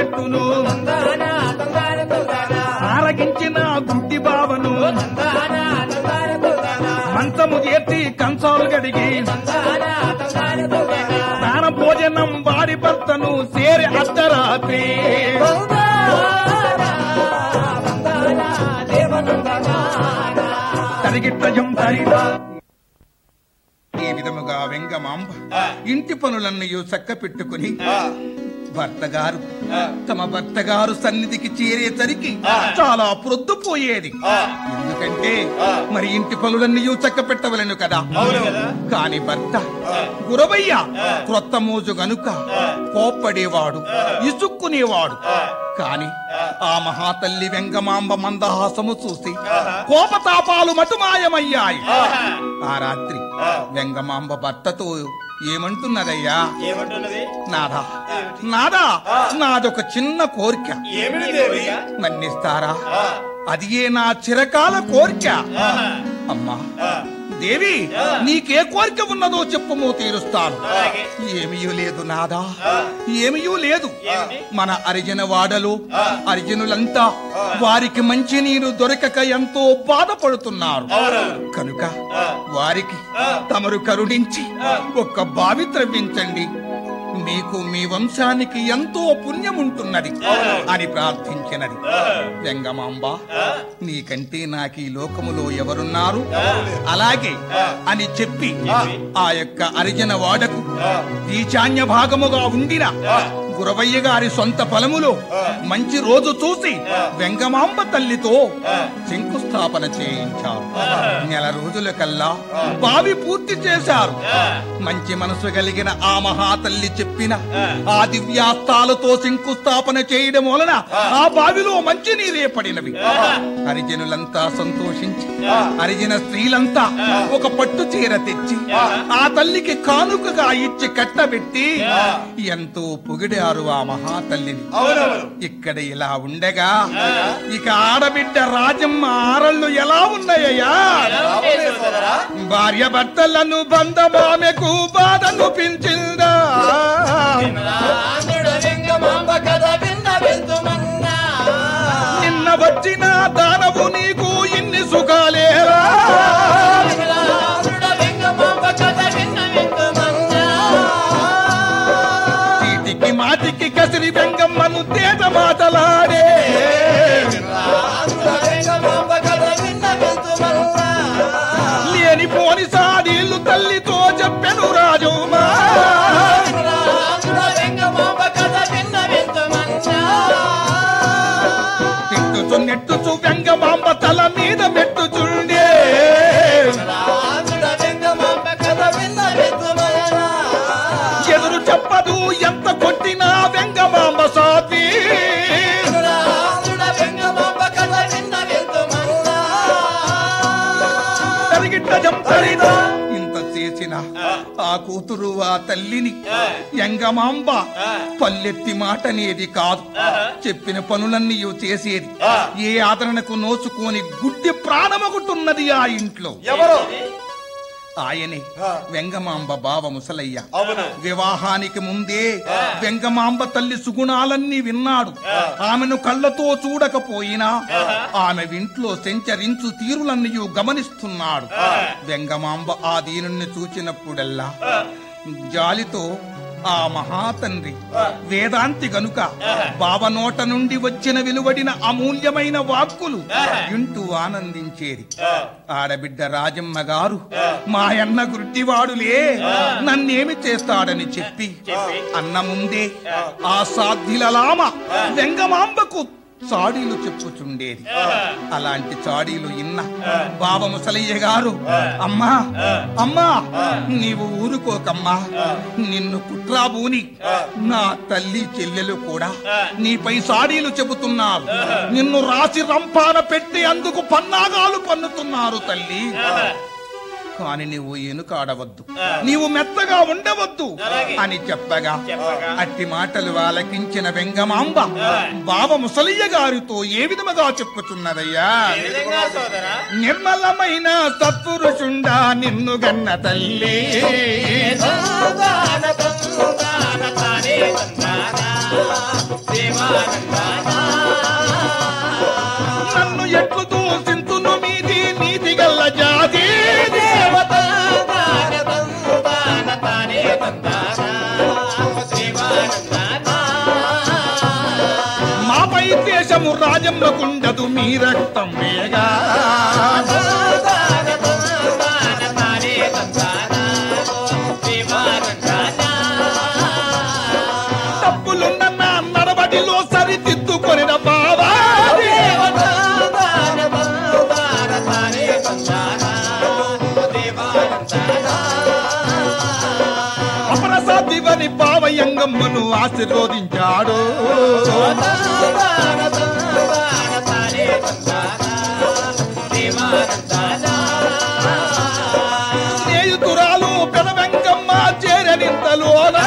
తందాన తందాన తందాన మంచము చేర్చి కంచాలు గడిగి తందాన తందాన తందాన స్నాన భోజనం వారి భర్తను సేరి అర్ధరాత్రి తరిగిట్టజం తరిగా ఈ విధముగా వెంగమాంబ ఇంటి పనులన్నయూ చక్క పెట్టుకుని భర్త గారు తమ భర్త గారు సన్నిధికి చేరేసరికి చాలా ప్రొద్దుపోయేది ఎందుకంటే మరి ఇంటి పనులన్నీ చక్క పెట్టవలను కదా కాని భర్త గురవయ్య క్రొత్త మోజు గనుక కోప్పడేవాడు ఇసుక్కునేవాడు కాని ఆ మహాతల్లి వెంగమాంబ మందహాసము చూసి కోపతాపాలు మటుమాయమయ్యాయి ఆ రాత్రి వెంగమాంబ భర్తతో ఏమంటున్నదయ్యా ఏమంటున్నది నాదా నాదా నాదొక చిన్న కోరిక ఏమిటి దేవి మన్నిస్తారా అది ఏ నా చిరకాల కోరిక అమ్మా దేవి నీకే కోరిక ఉన్నదో చెప్పుమో తీరుస్తాను అలాగే. ఏమీయూ లేదు నాదా ఏమీయూ లేదు ఏమిటి? మన అరిజన వాడలు అరిజనులంతా వారికి మంచి నీరు దొరకక ఎంతో బాధపడుతున్నారు అవునవును. కనుక వారికి తమరు కరుణించి ఒక్క బావి త్రవ్వించండి మీకు మీ వంశానికి ఎంతో పుణ్యముంటున్నది అని ప్రార్థించినది వెంగమాంబ నీకంటే నాకు ఈ లోకములో ఎవరున్నారు అలాగే అని చెప్పి ఆ యొక్క అరిజన వాడకు ఈశాన్య భాగముగా ఉండిన గురవయ్య గారి సొంత పొలములో మంచి రోజు చూసి వెంగమాంబ తల్లితో శంకుస్థాపన చేయించారు నెల రోజుల కల్లా బావి పూర్తి చేశారు మంచి మనసు కలిగిన ఆ మహాతల్లి చెప్పిన ఆ దివ్యాస్తాలతో శంకుస్థాపన చేయడం వలన ఆ బావిలో మంచి నీరే పడినవి హరిజనులంతా సంతోషించి హరిజన స్త్రీలంతా ఒక పట్టు చీర తెచ్చి ఆ తల్లికి కానుకగా ఇచ్చి కట్టబెట్టి ఎంతో పొగిడారు ఆ మహాతల్లిని అవునవును ఇక్కడ ఇలా ఉండగా ఇక ఆడబిడ్డ రాజమ్మ ఆరళ్ళు ఎలా ఉన్నాయ్యా అవునే సోదరా భార్య భర్తలను బంధమామెకు బాధను పించిందా రాముడు వెంగమాంబ కథ విన్న వెళ్తుమన్నా నిన్న వచ్చిన దానవు నీకు ఇన్ని సుఖాలేరా రాముడు వెంగమాంబ కథ విన్న వెళ్తుమన్నా చీటికి మాటికి కసిరి వెంగమ్మను తేట మాటలాడే రాముడు వెంగమాంబ కథ విన్న వెళ్తుమన్నా లేని పోని సాడీళ్ళు తల్లితో చెప్పెను రాజుమా రాముడు వెంగమాంబ కథ విన్న వెళ్తుమన్నా తిట్టుచు నెట్టుచు వెంగమాంబ తల మీద మెట్టుచుండే రాముడు వెంగమాంబ కథ విన్న వెళ్తుమన్నా ఎదురు చెప్పదు ఎంత కొట్టినా వెంగమాంబ సాతి రాముడు వెంగమాంబ కథ విన్న వెళ్తుమన్నా తరిగిట్ట జంపరిదా ఇంత చేసిన ఆ కూతురు ఆ తల్లిని ఎంగమాంబ పల్లెత్తి మాట అనేది కాదు చెప్పిన పనులన్నీ చేసేది ఏ ఆదరణకు నోచుకొని గుడ్డి ప్రాణమొకటున్నది ఆ ఇంట్లో ఎవరు ఆయనే వెంగమాంబ బావ ముసలయ్య అవును వివాహానికి ముందే వెంగమాంబ తల్లి సుగుణాలన్నీ విన్నాడు ఆమెను కళ్ళతో చూడకపోయినా ఆమె వింట్లో సంచరించు తీరులన్నీ గమనిస్తున్నాడు వెంగమాంబ ఆ దీనుణ్ణి చూచినప్పుడల్లా జాలితో ఆ మహాతండ్రి వేదాంతి గనుక బావ నోట నుండి వచ్చిన వెలువడిన అమూల్యమైన వాక్కులు వింటూ ఆనందించేది ఆడబిడ్డ రాజమ్మ గారు మా అన్న గుడ్డివాడులే నన్నేమి చేస్తాడని చెప్పి అన్న ముందే ఆ సాధ్యులలామ వెంగమాంబకు చాడీలు చెప్పుచుండేది అలాంటి చాడీలు ఇన్న బావ ముసలయ్య గారు అమ్మా అమ్మా నీవు ఊరుకోకమ్మా నిన్ను కుట్రాబూని నా తల్లి చెల్లెలు కూడా నీపై సాడీలు చెబుతున్నారు నిన్ను రాసి రంపాన పెట్టి అందుకు పన్నాగాలు పన్నుతున్నారు తల్లి కాని నువ్వు ఎనుకాడవద్దు నీవు మెత్తగా ఉండవద్దు అని చెప్పగా అట్టి మాటలు ఆలకించిన వెంగమాంబ బావ ముసలియ్య గారితో ఏ విధముగా చెప్పుచున్నదయ్యా నిజంగా సోదరా నిర్మలమైన సత్పురుషుండా నిన్ను గన్న తల్లి తందాన తందాన తానే తందాన దేవానందాన నన్ను ఎట్లు దూషింతును మీ రాజమ్మకుండదు మీ రక్తం వేగా తప్పులున్న నా నడబడిలో సరిదిద్దుకొనిన బావా అపరసాదివని పావయంగమ్మను ఆశీర్వదించాడు స్నేహితురాలు పెదవెంగమ్మ చేరనింతలోనా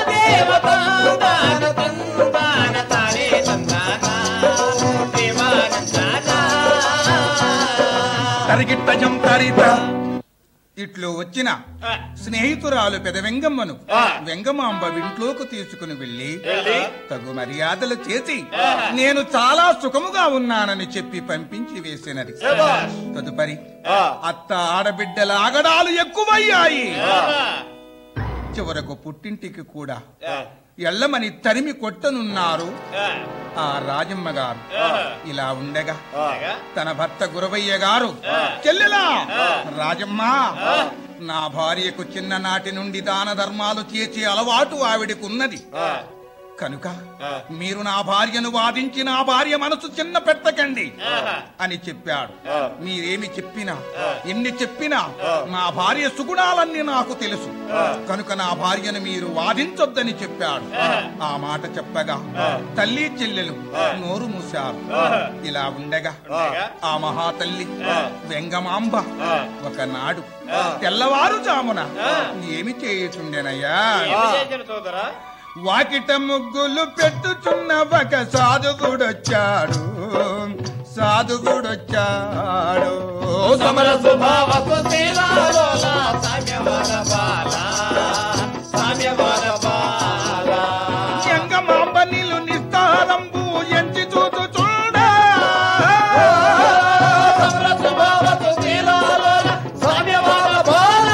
తరిగిట్ట జంతరిత ఇట్లు వచ్చిన స్నేహితురాలు పెదవెంగమ్మను వెంగమాంబ ఇంట్లోకి తీసుకుని వెళ్లి తగు మర్యాదలు చేసి నేను చాలా సుఖముగా ఉన్నానని చెప్పి పంపించి వేసినది తదుపరి అత్త ఆడబిడ్డల ఆగడాలు ఎక్కువయ్యాయి చివరకు పుట్టింటికి కూడా ఎల్లమని తరిమి కొట్టనున్నారు ఆ రాజమ్మ గారు ఇలా ఉండగా తన భర్త గురవయ్య గారు చెల్లెలా రాజమ్మ నా భార్యకు చిన్ననాటి నుండి దాన ధర్మాలు చేసే అలవాటు ఆవిడకున్నది కనుక మీరు నా భార్యను వాదించి నా భార్య మనసు చిన్న పెట్టకండి అని చెప్పాడు మీరేమి చెప్పినా ఎన్ని చెప్పినా నా భార్య సుగుణాలన్నీ నాకు తెలుసు కనుక నా భార్యను మీరు వాదించొద్దని చెప్పాడు ఆ మాట చెప్పగా తల్లి చెల్లెలు నోరు మూశారు ఇలా ఉండగా ఆ మహాతల్లి వెంగమాంబ ఒకనాడు తెల్లవారుజామున ఏమి చేయుచుండెనయ్యా వాకిట ముగ్గులు పెట్టుచున్న ఒక సాధుగుడొచ్చాడు సాధుగుడొచ్చాడు సమర స్వభావకు శీలాలోల సామ్యవర బాల సామ్యవర బాల ఎంగమాంబ నీళ్ళు నిస్తారంబు ఎంచి చూచుచుండ సమర స్వభావకు శీలాలోల సామ్యవర బాల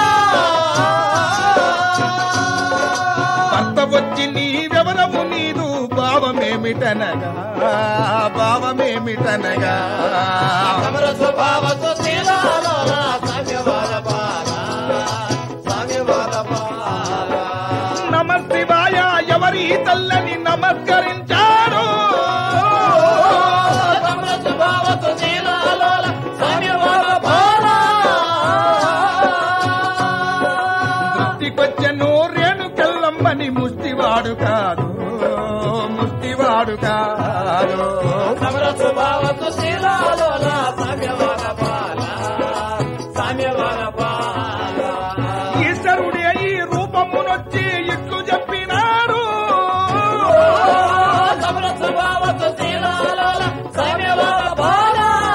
భర్త వచ్చి నీవెవరము నీదు భావమేమిటనగా భావమేమిటనగా సమర స్వభావకు శీలాలోల సామ్యవర బాల సామ్యవర బాల నమస్తివాయ ఎవరి తల్లని నమస్కరించాడు సమర స్వభావకు శీలాలోల సామ్యవర బాల దృష్టికొచ్చను రేణుకెళ్ళమ్మని ముష్టివాడు కాదు ముష్టివాడు కాదు సమర స్వభావకు శీలాలోల సామ్యవర బాల సామ్యవర బాల ఈశ్వరుడే ఈ రూపమునొచ్చి ఇట్లు చెప్పినారు సమర స్వభావకు శీలాలోల సామ్యవర బాల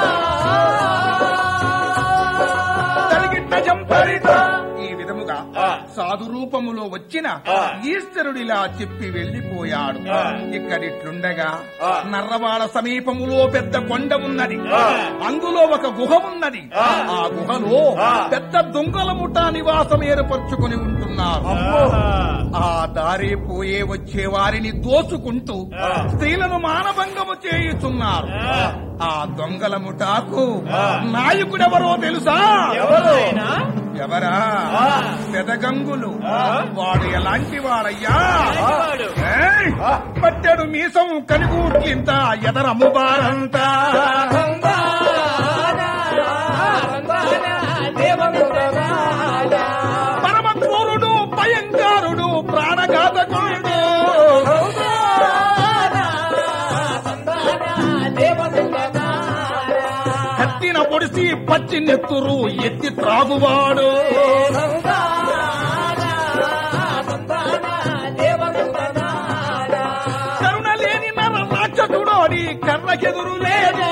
తరిగిట్ట జంపరిత ఈ విధముగా సాధు రూపములో వచ్చిన ఈశ్వరుడిలా చెప్పి వెళ్లిపోయాడు ఇక్కడిట్లుండగా నర్రవాడ సమీపములో పెద్ద కొండ ఉన్నది అందులో ఒక గుహ ఉన్నది ఆ గుహలో పెద్ద దొంగల ముఠా నివాసం ఏర్పరచుకుని ఉంటున్నారు ఆ దారి పోయే వచ్చే వారిని దోచుకుంటూ స్త్రీలను మానభంగము చేయుచున్నారు ఆ దొంగల ముఠాకు నాయకుడెవరో తెలుసా ఎవరైనా ఎవరా పెదగంగులు వాడు ఎలాంటి వాడయ్యా వాడు? ఏయ్! పట్టెడు మీసం కనిగూట్లింత ఎదరమ్ము బారంతా పరమ క్రూరుడు భయంకరుడు ప్రాణఘాతకుడు కత్తిన పొడిసి పచ్చి నెత్తురు ఎత్తి త్రాగువాడు కరుణ లేని నర రాక్షసుడోడి కర్రకెదురు లేదు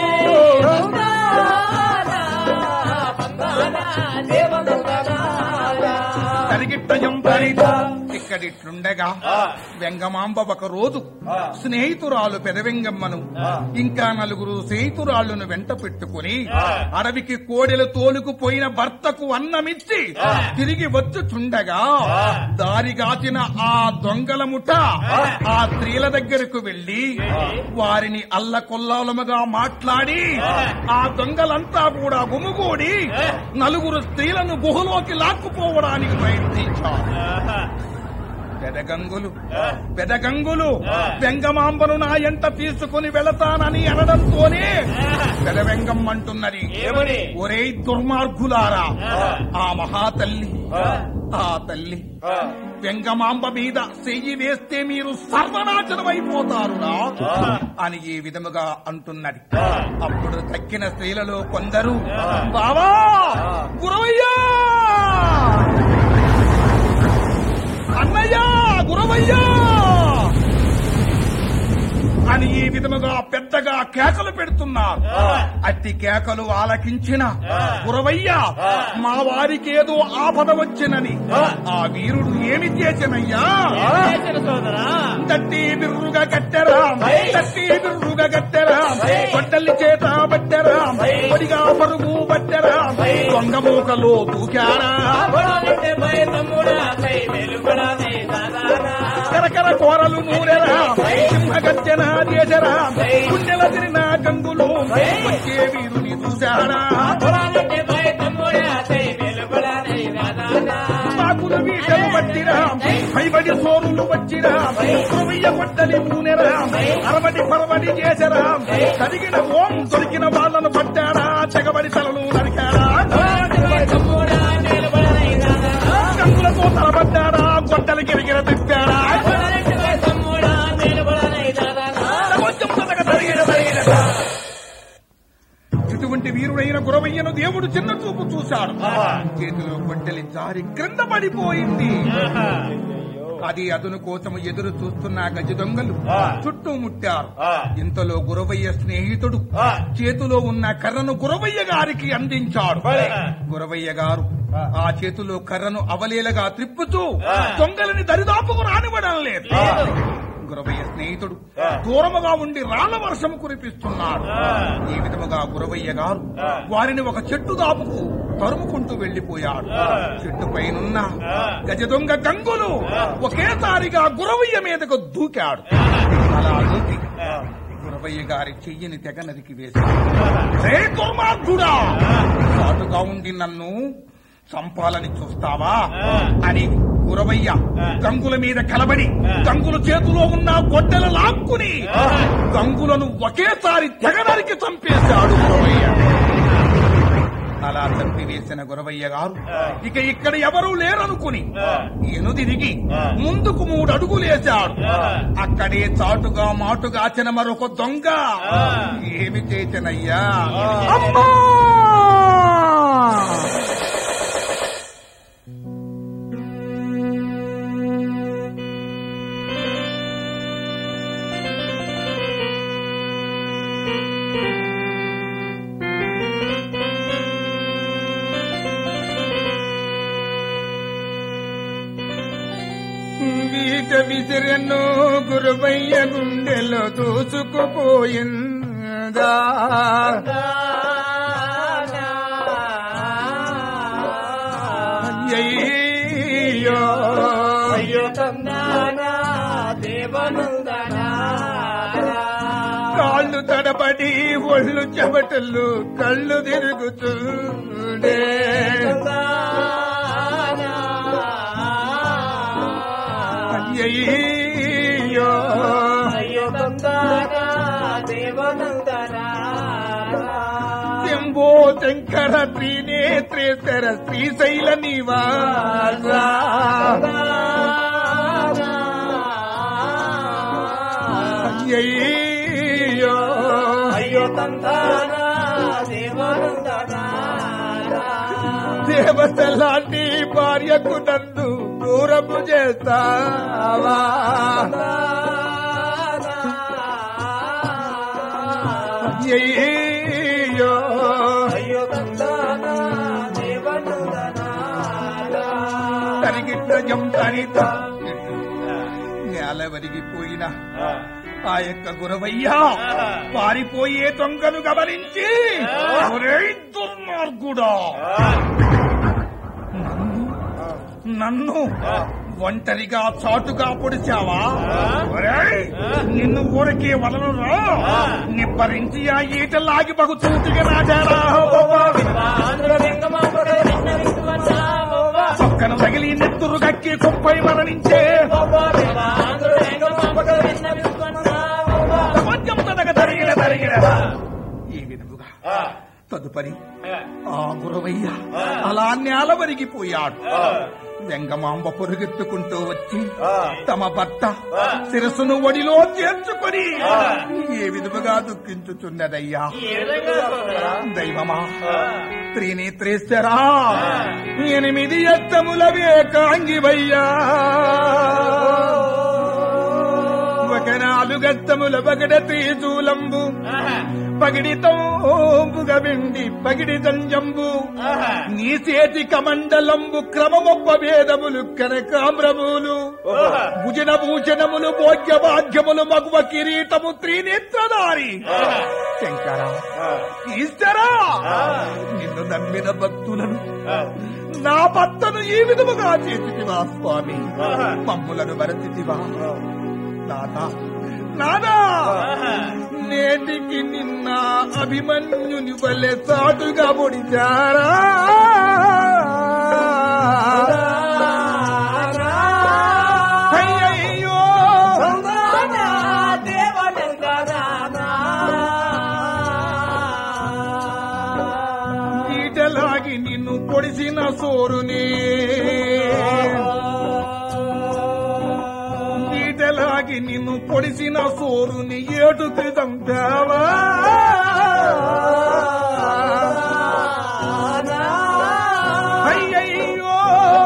తరిగిట్ట జంపరిత ఇక్కడిట్లుండగా వెంగమాంబ ఒక రోజు స్నేహితురాలు పెదవెంగమ్మను ఇంకా నలుగురు స్నేహితురాళ్లను వెంట పెట్టుకుని అడవికి కోడెలు తోలుకుపోయిన భర్తకు అన్నమిచ్చి తిరిగి వచ్చుచుండగా దారిగాచిన ఆ దొంగల ముఠ ఆ స్త్రీల దగ్గరకు వెళ్లి వారిని అల్లకొల్లాలముగా మాట్లాడి ఆ దొంగలంతా కూడా గుమిగూడి నలుగురు స్త్రీలను గుహలోకి లాక్కుపోవడానికి ప్రయత్నించారు పెదగంగులు పెదగంగులు వెంగమాంబను నా ఎంట తీసుకుని వెళతానని అనడంతోనే పెదవెంగమ్మ అంటున్నది ఏమని ఒరే దుర్మార్గులారా ఆ మహాతల్లి ఆ తల్లి వెంగమాంబ మీద చెయ్యి వేస్తే మీరు సర్వనాశనమైపోతారురా అని ఈ విధముగా అంటున్నది అప్పుడు తక్కిన స్త్రీలలో కొందరు బావా గురవయ్యా అన్నయ్య గురవయ్యా అని ఈ విధముగా పెద్దగా కేకలు పెడుతున్నారు అట్టి కేకలు ఆలకించిన గురవయ్య మా వారికి ఏదో ఆపద వచ్చినని ఆ వీరుడు ఏమి చేసినయ్యా చేసిన సోదరా తట్టి బిర్రుగా కట్టెరా తట్టి బిర్రుగా కట్టెరా గొడ్డలి చేత పట్టెరా పొడిగా పరుగు పట్టెరా దొంగ మూకలో దూకారా పొలాలంటే భయ తమ్ముడా కై వెలుపడనే దాదారా కరకర కోరలు నూరెరా సింహ గర్జన చేసరా గుండెల తిరిన గంగులు వచ్చే వీరుని చూశారా పొలాలంటే భయ తమ్ముడా కై వెలుపడనే దాదారా పాకుల వీటలు పట్టిరా పైబడి సోరులు వచ్చిరా కురవయ్య కొట్టలి నూనెరా అరవడి పరవడి చేసరా కరిగిన ఓం దొరికిన వాళ్ళను పట్టారా తెగబడి తలలు నరికారా పొలాలంటే భయ తమ్ముడా వెలుపడనే దాదారా గంగులతో తలబడ్డారా గొడ్డలి గిరిగిర తిప్పారా పొలాలంటే భయ తమ్ముడా వెలుపడనే దాదారా కొంచెం తనక తరిగిన తరిగిన ఇటువంటి వీరుడైన గురవయ్యను దేవుడు చిన్న చూపు చూశాడు చేతిలో గొడ్డలి జారి క్రింద పడిపోయింది అది అదును కోసం ఎదురు చూస్తున్న గజ దొంగలు చుట్టూ ముట్టారు ఇంతలో గురవయ్య స్నేహితుడు చేతిలో ఉన్న కర్రను గురవయ్య గారికి అందించాడు గురవయ్య గారు ఆ చేతిలో కర్రను అవలేలగా త్రిప్పుతూ దొంగలని దరిదాపుకు రానివ్వడం లేదు గురవయ్య స్నేహితుడు దూరముగా ఉండి రాళ్ల వర్షం కురిపిస్తున్నాడు ఈ విధముగా గురవయ్య గారు వారిని ఒక చెట్టు దాపుకు తరుముకుంటూ వెళ్లిపోయాడు చెట్టు పైనున్న గజ దొంగ గంగులు ఒకేసారిగా గురవయ్య మీదకు దూకాడు అలా దూకి గురవయ్య గారి చెయ్యిని తెగ నరికి వేశాడు రే దుర్మార్గుడా చాటుగా ఉండి నన్ను చంపాలని చూస్తావా అని గురవయ్య గంగుల మీద కలబడి గంగుల చేతిలో ఉన్న గొడ్డల లాక్కుని గంగులను ఒకేసారి తెగనరికి చంపేశాడు గురవయ్య అలా చంపివేసిన గురవయ్య గారు ఇక ఇక్కడ ఎవరూ లేరనుకుని ఎనుదిరిగి ముందుకు మూడు అడుగులేశాడు అక్కడే చాటుగా మాటుగాచిన మరొక దొంగ ఏమి చేచనయ్యా అమ్మా వీట విసిరెన్ను గురువయ్య గుండెలో దూసుకుపోయిందా అయ్యయ్యో అయ్యో తందానా దేవనందనా కాళ్ళు తడబడి ఒళ్ళు చెమటలు కళ్ళు తిరుగుతుండే అయ్యయ్యో అయ్యో తందానా దేవనందనా శంభో శంకర త్రినేత్రేశ్వర శ్రీశైల నివాస అయ్యయ్యో అయ్యో తందానా దేవనందనా దేవత లాంటి భార్యకు నన్ను దూరము చేస్తావా అయ్యయ్యో అయ్యో తందానా దేవనందనా తరిగిట్ట దిగ్గజం తనిత నేల వరిగిపోయిన ఆ యొక్క గురవయ్యా పారిపోయే దొంగను గమనించి ఒరేయ్ దుర్మార్గుడా నన్ను ఒంటరిగా చాటుగా పొడిచావా ఒరేయ్, నిన్ను ఊరికే వలనురా నిబ్బరించి ఆ ఈట లాగి బగు చూటిగా నాచారా చొక్కను తగిలి నెత్తురు గక్కి కుప్పై మరణించే ప్రపంచం తనక తరిగిన తరిగిన ఈ విధముగా తదుపరి ఆ గురవయ్య అలా నేల వరిగిపోయాడు వెంగమాంబ పొరుగెత్తుకుంటూ వచ్చి తమ భర్త శిరస్సును ఒడిలో చేర్చుకొని ఏ విధముగా దుఃఖించుచున్నదయ్యా దైవమా త్రినేత్రేశ్వరా ఎనిమిది ఎత్తముల వేకాంగివయ్యా ఒక నాలుగత్తముల పగడ తీజూలంబు పగిడితంబుగ వెండి పగిడి దంజంబు నీ చేతి కమండలంబు క్రమమొప్ప వేదములు కనకామ్రములు భుజన భూషణములు భోగ్య భాగ్యములు మగువ కిరీటము త్రినేత్రధారి శంకర ఈశ్వరా నిన్ను నమ్మిన భక్తులను నా భర్తను ఈ విధముగా చేసిటివా స్వామి మమ్ములను మరచితివా నాదా నాదా నేటికి నిన్న అభిమన్యుని వల్లే సాటుగా పొడిచారా అయ్యయ్యో ఈటలాగి నిన్ను పొడిసిన సోరుని ఈటలాగి నిన్ను పొడిసిన సోరుని ఏడు క్రితం దేవా అయ్యయ్యో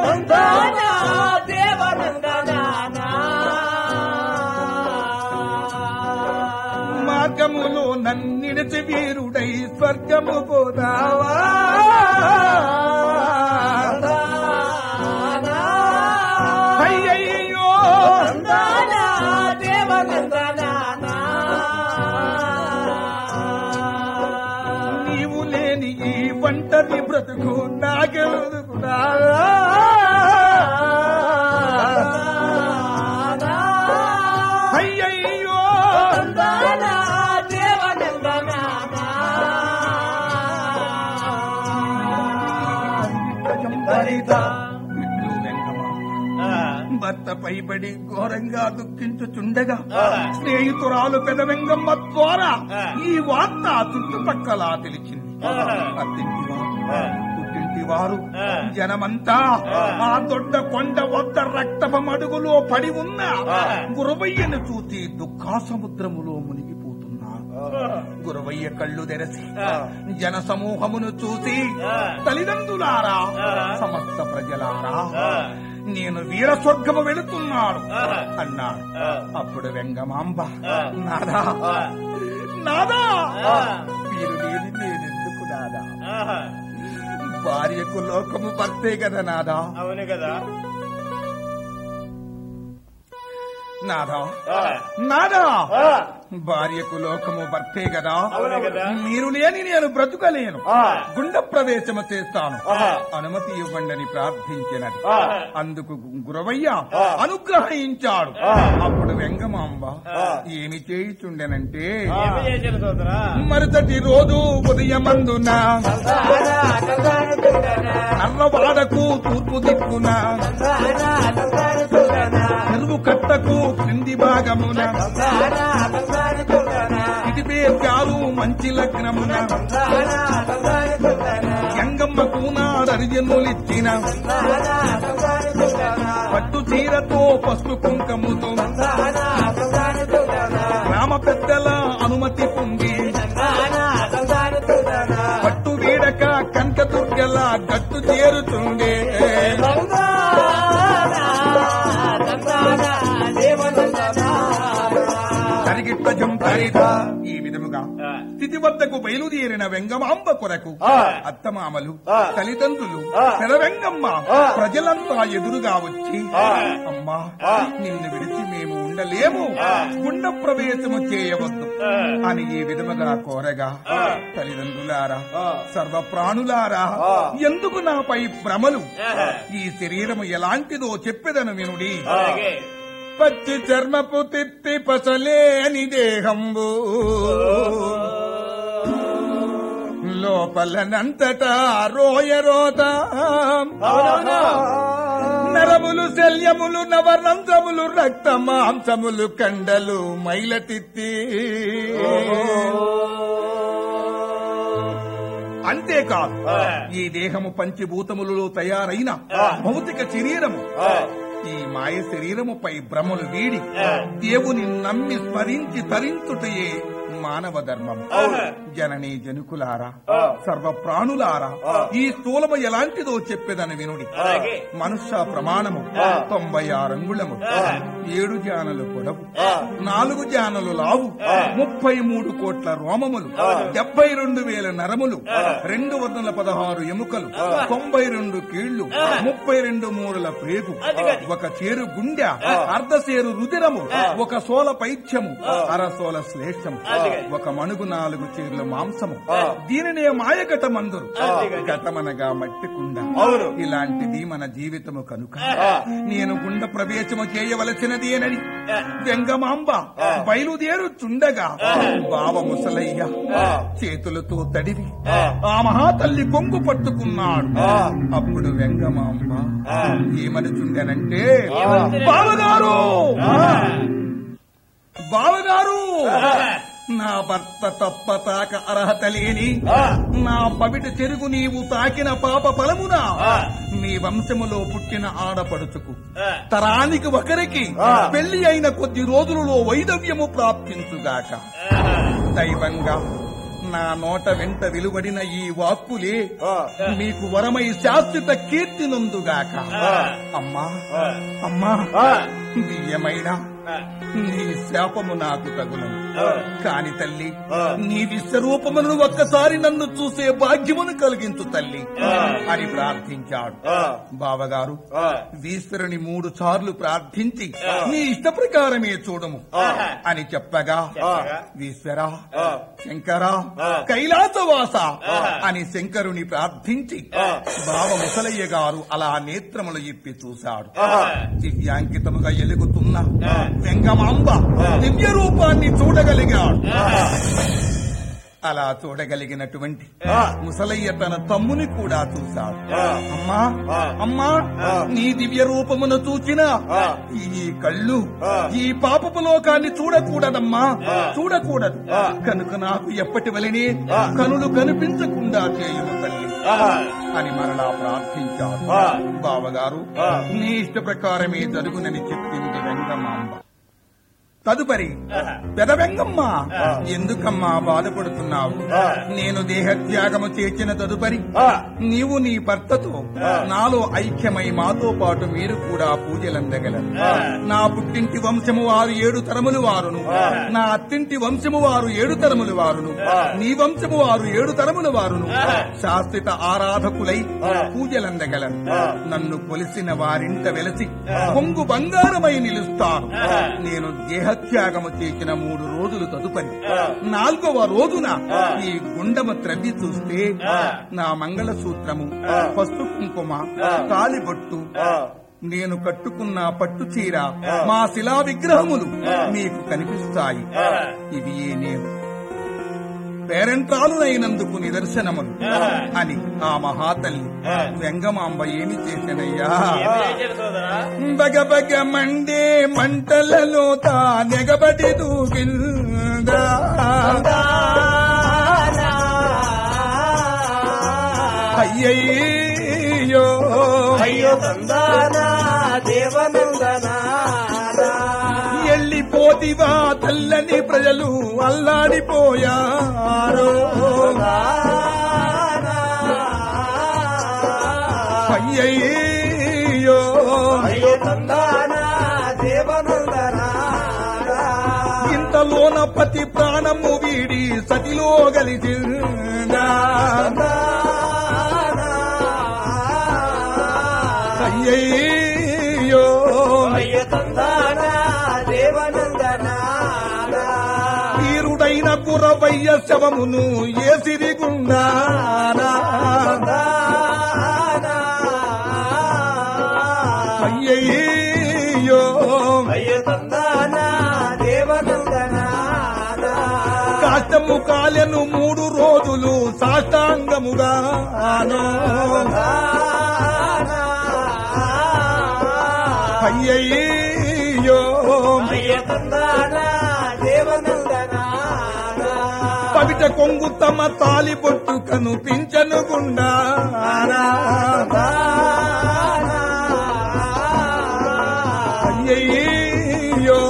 మార్గములో నన్నిడిచి వీరుడై స్వర్గము పోదావా అయ్యయ్యో నీవు లేని ఈ ఒంటరి బ్రతుకు నాకెలుగునా అయ్యయ్యో విట్లు వెంకమ్మ భర్త పైబడి ఘోరంగా దుఃఖించుచుండగా స్నేహితురాలు పెదవెంగమ్మ ద్వారా ఈ వార్త చుట్టుపక్కల తెలిసింది అత్తింటి వారు పుట్టింటి వారు జనమంతా ఆ దొడ్డ కొండ వద్ద రక్తపు మడుగులో పడి ఉన్న గురవయ్యను చూసి దుఃఖా సముద్రములో మునిగిపోతున్నారు గురవయ్య కళ్ళు తెరసి జన సమూహమును చూసి తల్లిదండ్రులారా సమస్త ప్రజలారా నేను వీర స్వర్గము వెళుతున్నాను అన్నాడు అప్పుడు వెంగమాంబ నాదా నాదా వీరు లేని నేనెందుకు నాదా భార్యకు లోకము భర్తే కదా నాదా అవును కదా నాదా నాదా భార్యకు లోకము భర్తే కదా అవును కదా. మీరు లేని నేను బ్రతుకలేను ఆ. గుండ ప్రవేశము చేస్తాను ఆహా. అనుమతి ఇవ్వండి ప్రార్థించినది ఆ. అందుకు గురవయ్య ఆ. అనుగ్రహించాడు ఆ. అప్పుడు వెంగమాంబ ఆ. ఏమి చేయుచుండెనంటే ఏమి చేసిన సోదరా మరుసటి రోజు ఉదయమందున నర్రవాడకు తూర్పు దిక్కున చెరువు కట్టకు క్రింది భాగమున ఇదిపే ప్యారు మంచి లగ్నమున గంగమ్మకు నాడరిజనులిచ్చిన పట్టు చీరతో పసుపు కుంకముతో గ్రామ పెద్దల అనుమతి పొంది పట్టు వీడక కనక దుర్గల గట్టు చేరుతుండే జరిగిట్ట జం ఫలిత ఈ విధముగా స్థితి వద్దకు బయలుదేరిన వెంగమాంబ కొరకు అత్తమామలు తల్లిదండ్రులు పెదవెంగమ్మ ప్రజలంతా ఎదురుగా వచ్చి అమ్మా నిన్ను విడిచి మేము ఉండలేము గుండ ప్రవేశము చేయవద్దు అని ఈ విధముగా కోరగా తల్లిదండ్రులారా సర్వ ప్రాణులారా ఎందుకు నాపై భ్రమలు ఈ శరీరము ఎలాంటిదో చెప్పెదను వినుడి పచ్చి చర్మపు తిత్తి పసలేని దేహంబు లోపలనంతటా రోయ రోత నరములు శల్యములు నవరంధ్రములు రక్త మాంసములు కండలు మైల తిత్తి అంతేకాదు ఈ దేహము పంచభూతములలో తయారైన భౌతిక శరీరము ఈ మాయ శరీరముపై భ్రమలు వీడి దేవుని నమ్మి స్మరించి తరించుటయే మానవ ధర్మం జననీ జనుకులారా సర్వ ప్రాణులారా ఈ స్థూలము ఎలాంటిదో చెప్పేదని వినుడి మనుష్య ప్రమాణము తొంభై ఆరు అంగుళము ఏడు జానలు పొడవు నాలుగు జానలు లావు ముప్పై మూడు కోట్ల రోమములు డెబ్బై రెండు వేల నరములు రెండు వందల పదహారు ఎముకలు తొంభై రెండు కీళ్లు ముప్పై రెండు మూరల ప్రేగు ఒక చేరు గుండె అర్ధ చేరు రుదిరము ఒక సోల పైత్యము అరసోల శ్లేషము ఒక మణుగు నాలుగు చీరల మాంసము దీనినే మాయగట మందురు గతమనగా మట్టి కుండ ఇలాంటిది మన జీవితము కనుక నేను గుండ ప్రవేశము చేయవలసినది అనని వెంగమాంబ బయలుదేరుచుండగా బావ ముసలయ్య చేతులతో తడివి ఆ మహాతల్లి కొంగు పట్టుకున్నాడు అప్పుడు వెంగమాంబ ఏమనుచుండెనంటే బావగారు బావగారు నా భర్త తప్ప తాక అర్హత లేని నా పవిట చెరుగు నీవు తాకిన పాప ఫలమున మీ వంశములో పుట్టిన ఆడపడుచుకు తరానికి ఒకరికి పెళ్లి అయిన కొద్ది రోజులలో వైదవ్యము ప్రాప్తించుగాక దైవంగా నా నోట వెంట వెలువడిన ఈ వాక్కులే మీకు వరమై శాశ్వత కీర్తి నందుగాక అమ్మా అమ్మా దివ్యమైన నీ శాపము నాకు తగును కాని తల్లి నీ విశ్వరూపమును ఒక్కసారి నన్ను చూసే భాగ్యమును కలిగించు తల్లి అని ప్రార్థించాడు బావగారు ఈశ్వరుని మూడు సార్లు ప్రార్థించి నీ ఇష్ట ప్రకారమే చూడము అని చెప్పగా ఈశ్వర శంకర కైలాసవాస అని శంకరుని ప్రార్థించి బావ ముసలయ్య గారు అలా నేత్రములు ఇప్పి చూశాడు దివ్యాంకితముగా ఎలుగుతున్న వెంగమాంబ దివ్య రూపాన్ని చూడగలిగాడు అలా చూడగలిగినటువంటి ముసలయ్య తన తమ్ముని కూడా చూశాడు అమ్మా అమ్మా నీ దివ్య రూపమును చూచిన ఈ కళ్ళు ఈ పాపపు లోకాన్ని చూడకూడదమ్మా చూడకూడదు కనుక నాకు ఎప్పటి వలనే కనులు కనిపించకుండా చేయము తల్లి అని మరలా ప్రార్థించాడు బావగారు నీ ఇష్ట ప్రకారమే జరుగునని చెప్పింది వెంగమాంబ తదుపరి పెదవెంగమ్మ ఎందుకమ్మా బాధపడుతున్నావు నేను దేహత్యాగము చేసిన తదుపరి నీవు నీ భర్తతో నాలో ఐక్యమై మాతో పాటు మీరు కూడా పూజలందగలరు నా పుట్టింటి వంశము వారు ఏడు తరములు వారును నా అత్తింటి వంశము వారు ఏడు తరములు వారును నీ వంశము వారు ఏడు తరముల వారును శాశ్వత ఆరాధకులై పూజలందగలరు నన్ను కొలిసిన వారింట వెలసి కొంగు బంగారమై నిలుస్తాను నేను దేహత్యాగము చేసిన మూడు రోజులు తదుపరి నాలుగవ రోజున ఈ గుండము త్రవ్వి చూస్తే నా మంగళ సూత్రము పసుపు కుంకుమ తాలిబొట్టు నేను కట్టుకున్న పట్టు చీర మా శిలా విగ్రహములు మీకు కనిపిస్తాయి ఇవి ఏ నేను పేరెంట్రాలునైనందుకు నిదర్శనములు అని ఆ మహాతల్లి వెంగమాంబ ఏమి చేసినయ్యా బగ బగ మండే మంటలలో తా నెగబడి దూకిందా అయ్యయ్యో అయ్యో తందానా దేవనందనా ఎల్లిపోతివా తల్లని ప్రజలు అల్లాడిపోయారో అయ్యయ్యో అయ్యో తందానా దేవనందనా ఇంతలో సతిలోన పతి ప్రాణము వీడి సతిలో గలిచిందా అయ్యయ్యో వీరుడైన కురవయ్య శవమును ఏ సిరిగుండానా అయ్యయ్యో కాష్టము కాలెను మూడు రోజులు సాష్టాంగముగా అయ్యయ్యో పవిట కొంగు తమ తాలి పొట్టు కనిపించను గుండానా అయ్యయ్యో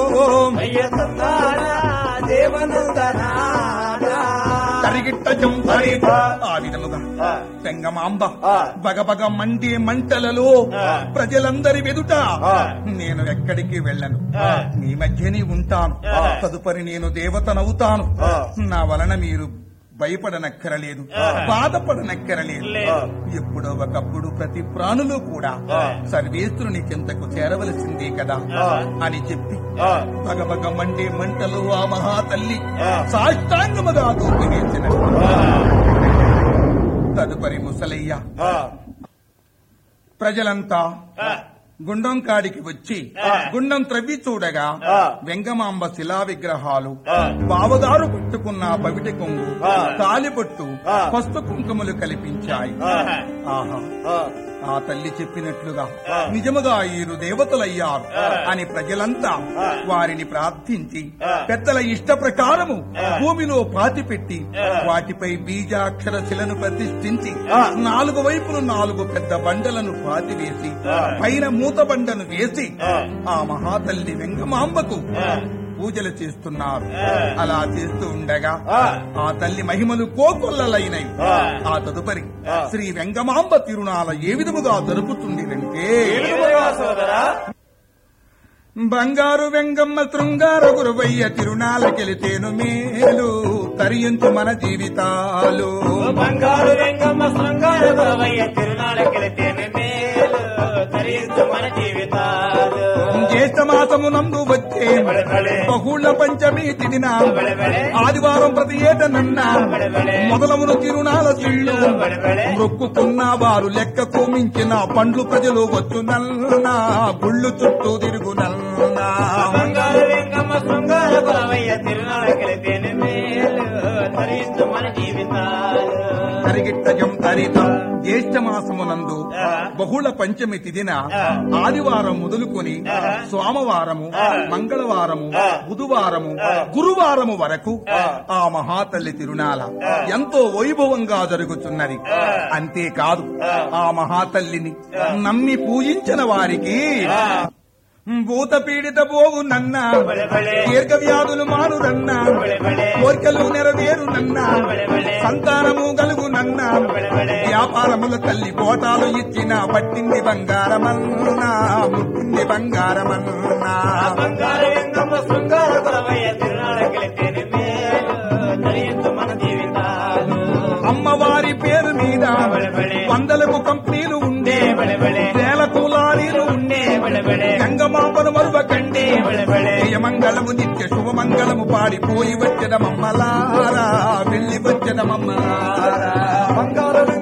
తరిగిట్ట జంపరి ఆ విధముగా పెంగమాంబ బగబగ మండే మంటలలో ప్రజలందరి వెదుట నేను ఎక్కడికి వెళ్ళను మీ మధ్యనే ఉంటాను తదుపరి నేను దేవతనవుతాను నా వలన మీరు భయపడనక్కరలేదు బాధపడనక్కరలేదు ఎప్పుడో ఒకప్పుడు ప్రతి ప్రాణులు కూడా సర్వేశ్వరుని కిందకు చేరవలసిందే కదా అని చెప్పి భగభగ మండే మంటలు ఆ మహాతల్లి సాష్టాంగముగా దూపివేసిన తదుపరి ముసలయ్య ప్రజలంతా గుండం కాడికి వచ్చి గుండం త్రవ్వి చూడగా వెంగమాంబ శిలా విగ్రహాలు బావదారు పట్టుకున్న పవిటి కొంగు తాలిపొట్టు పస్తు కుంకుమలు కల్పించాయి ఆహా ఆ తల్లి చెప్పినట్లుగా నిజముగా ఈరు దేవతలయ్యారు అని ప్రజలంతా వారిని ప్రార్థించి పెద్దల ఇష్ట ప్రకారము భూమిలో పాతిపెట్టి వాటిపై బీజాక్షర శిలను ప్రతిష్ఠించి నాలుగు వైపులు నాలుగు పెద్ద బండలను పాతివేసి పైన మూత బండను వేసి ఆ మహాతల్లి వెంగమాంబకు పూజలు చేస్తున్నారు అలా చేస్తూ ఉండగా ఆ తల్లి మహిమలు కోకొల్లలైనవి ఆ తదుపరి శ్రీ వెంగమాంబ తిరునాల ఏ విధముగా జరుపుతుండేనంటే బంగారు వెంగమ్మ శృంగార గురువయ్య తిరునాలకెళితేను మేలు తరియంచు మన జీవితాలు బంగారు వెంగమ్మ శృంగార బావయ్య తిరునాళ్ళకెళితేనే మేలు తరించు మన జీవితాలు జ్యేష్ఠ మాసము నందు వచ్చే బహుళ పంచమి తిదిన ఆదివారం ప్రతి ఏటనన్న మొదలమును తిరునాల తిళ్ళు మొక్కుకున్న వారు లెక్కకు మించిన పండ్లు ప్రజలు వచ్చునల్నా గుళ్ళు చుట్టూ తిరుగునల్నా బంగారు వెంగమ్మ శృంగార బావయ్య తిరునాళ్ళకెళితేనే మేలు తరించు మన జీవితాలు తరిగిట్టజం తరితం జ్యేష్ఠ మాసమునందు బహుళ పంచమి తిదిన ఆదివారం మొదలుకొని సోమవారము మంగళవారము బుధవారము గురువారము వరకు ఆ మహాతల్లి తిరునాల ఎంతో వైభవంగా జరుగుతున్నది అంతేకాదు ఆ మహాతల్లిని నమ్మి పూజించిన వారికి భూత పీడిత పోవు నన్న దీర్ఘ వ్యాధులు మానురన్న కోరికలు నెరవేరు నన్న సంతానము గలుగు నన్న వ్యాపారముల తల్లి కోటాలు ఇచ్చిన పట్టింది బంగారమన్నా ముట్టింది బంగారమన్నా బంగారు వెంగమ్మ శృంగార బావయ్య తిరునాళ్ళకెళితేనే మేలు తరించు మన జీవితాలు అమ్మవారి పేరు మీద వందలకు కంపెనీలు ఉండే వేలకు లారీలు ఉండే గంగమాపను మరువకండి జయమంగళము నిత్య శుభమంగళము పాడిపోయి వచ్చిన మమ్మలారా వెళ్ళి వచ్చిన మమ్మలారా బంగారు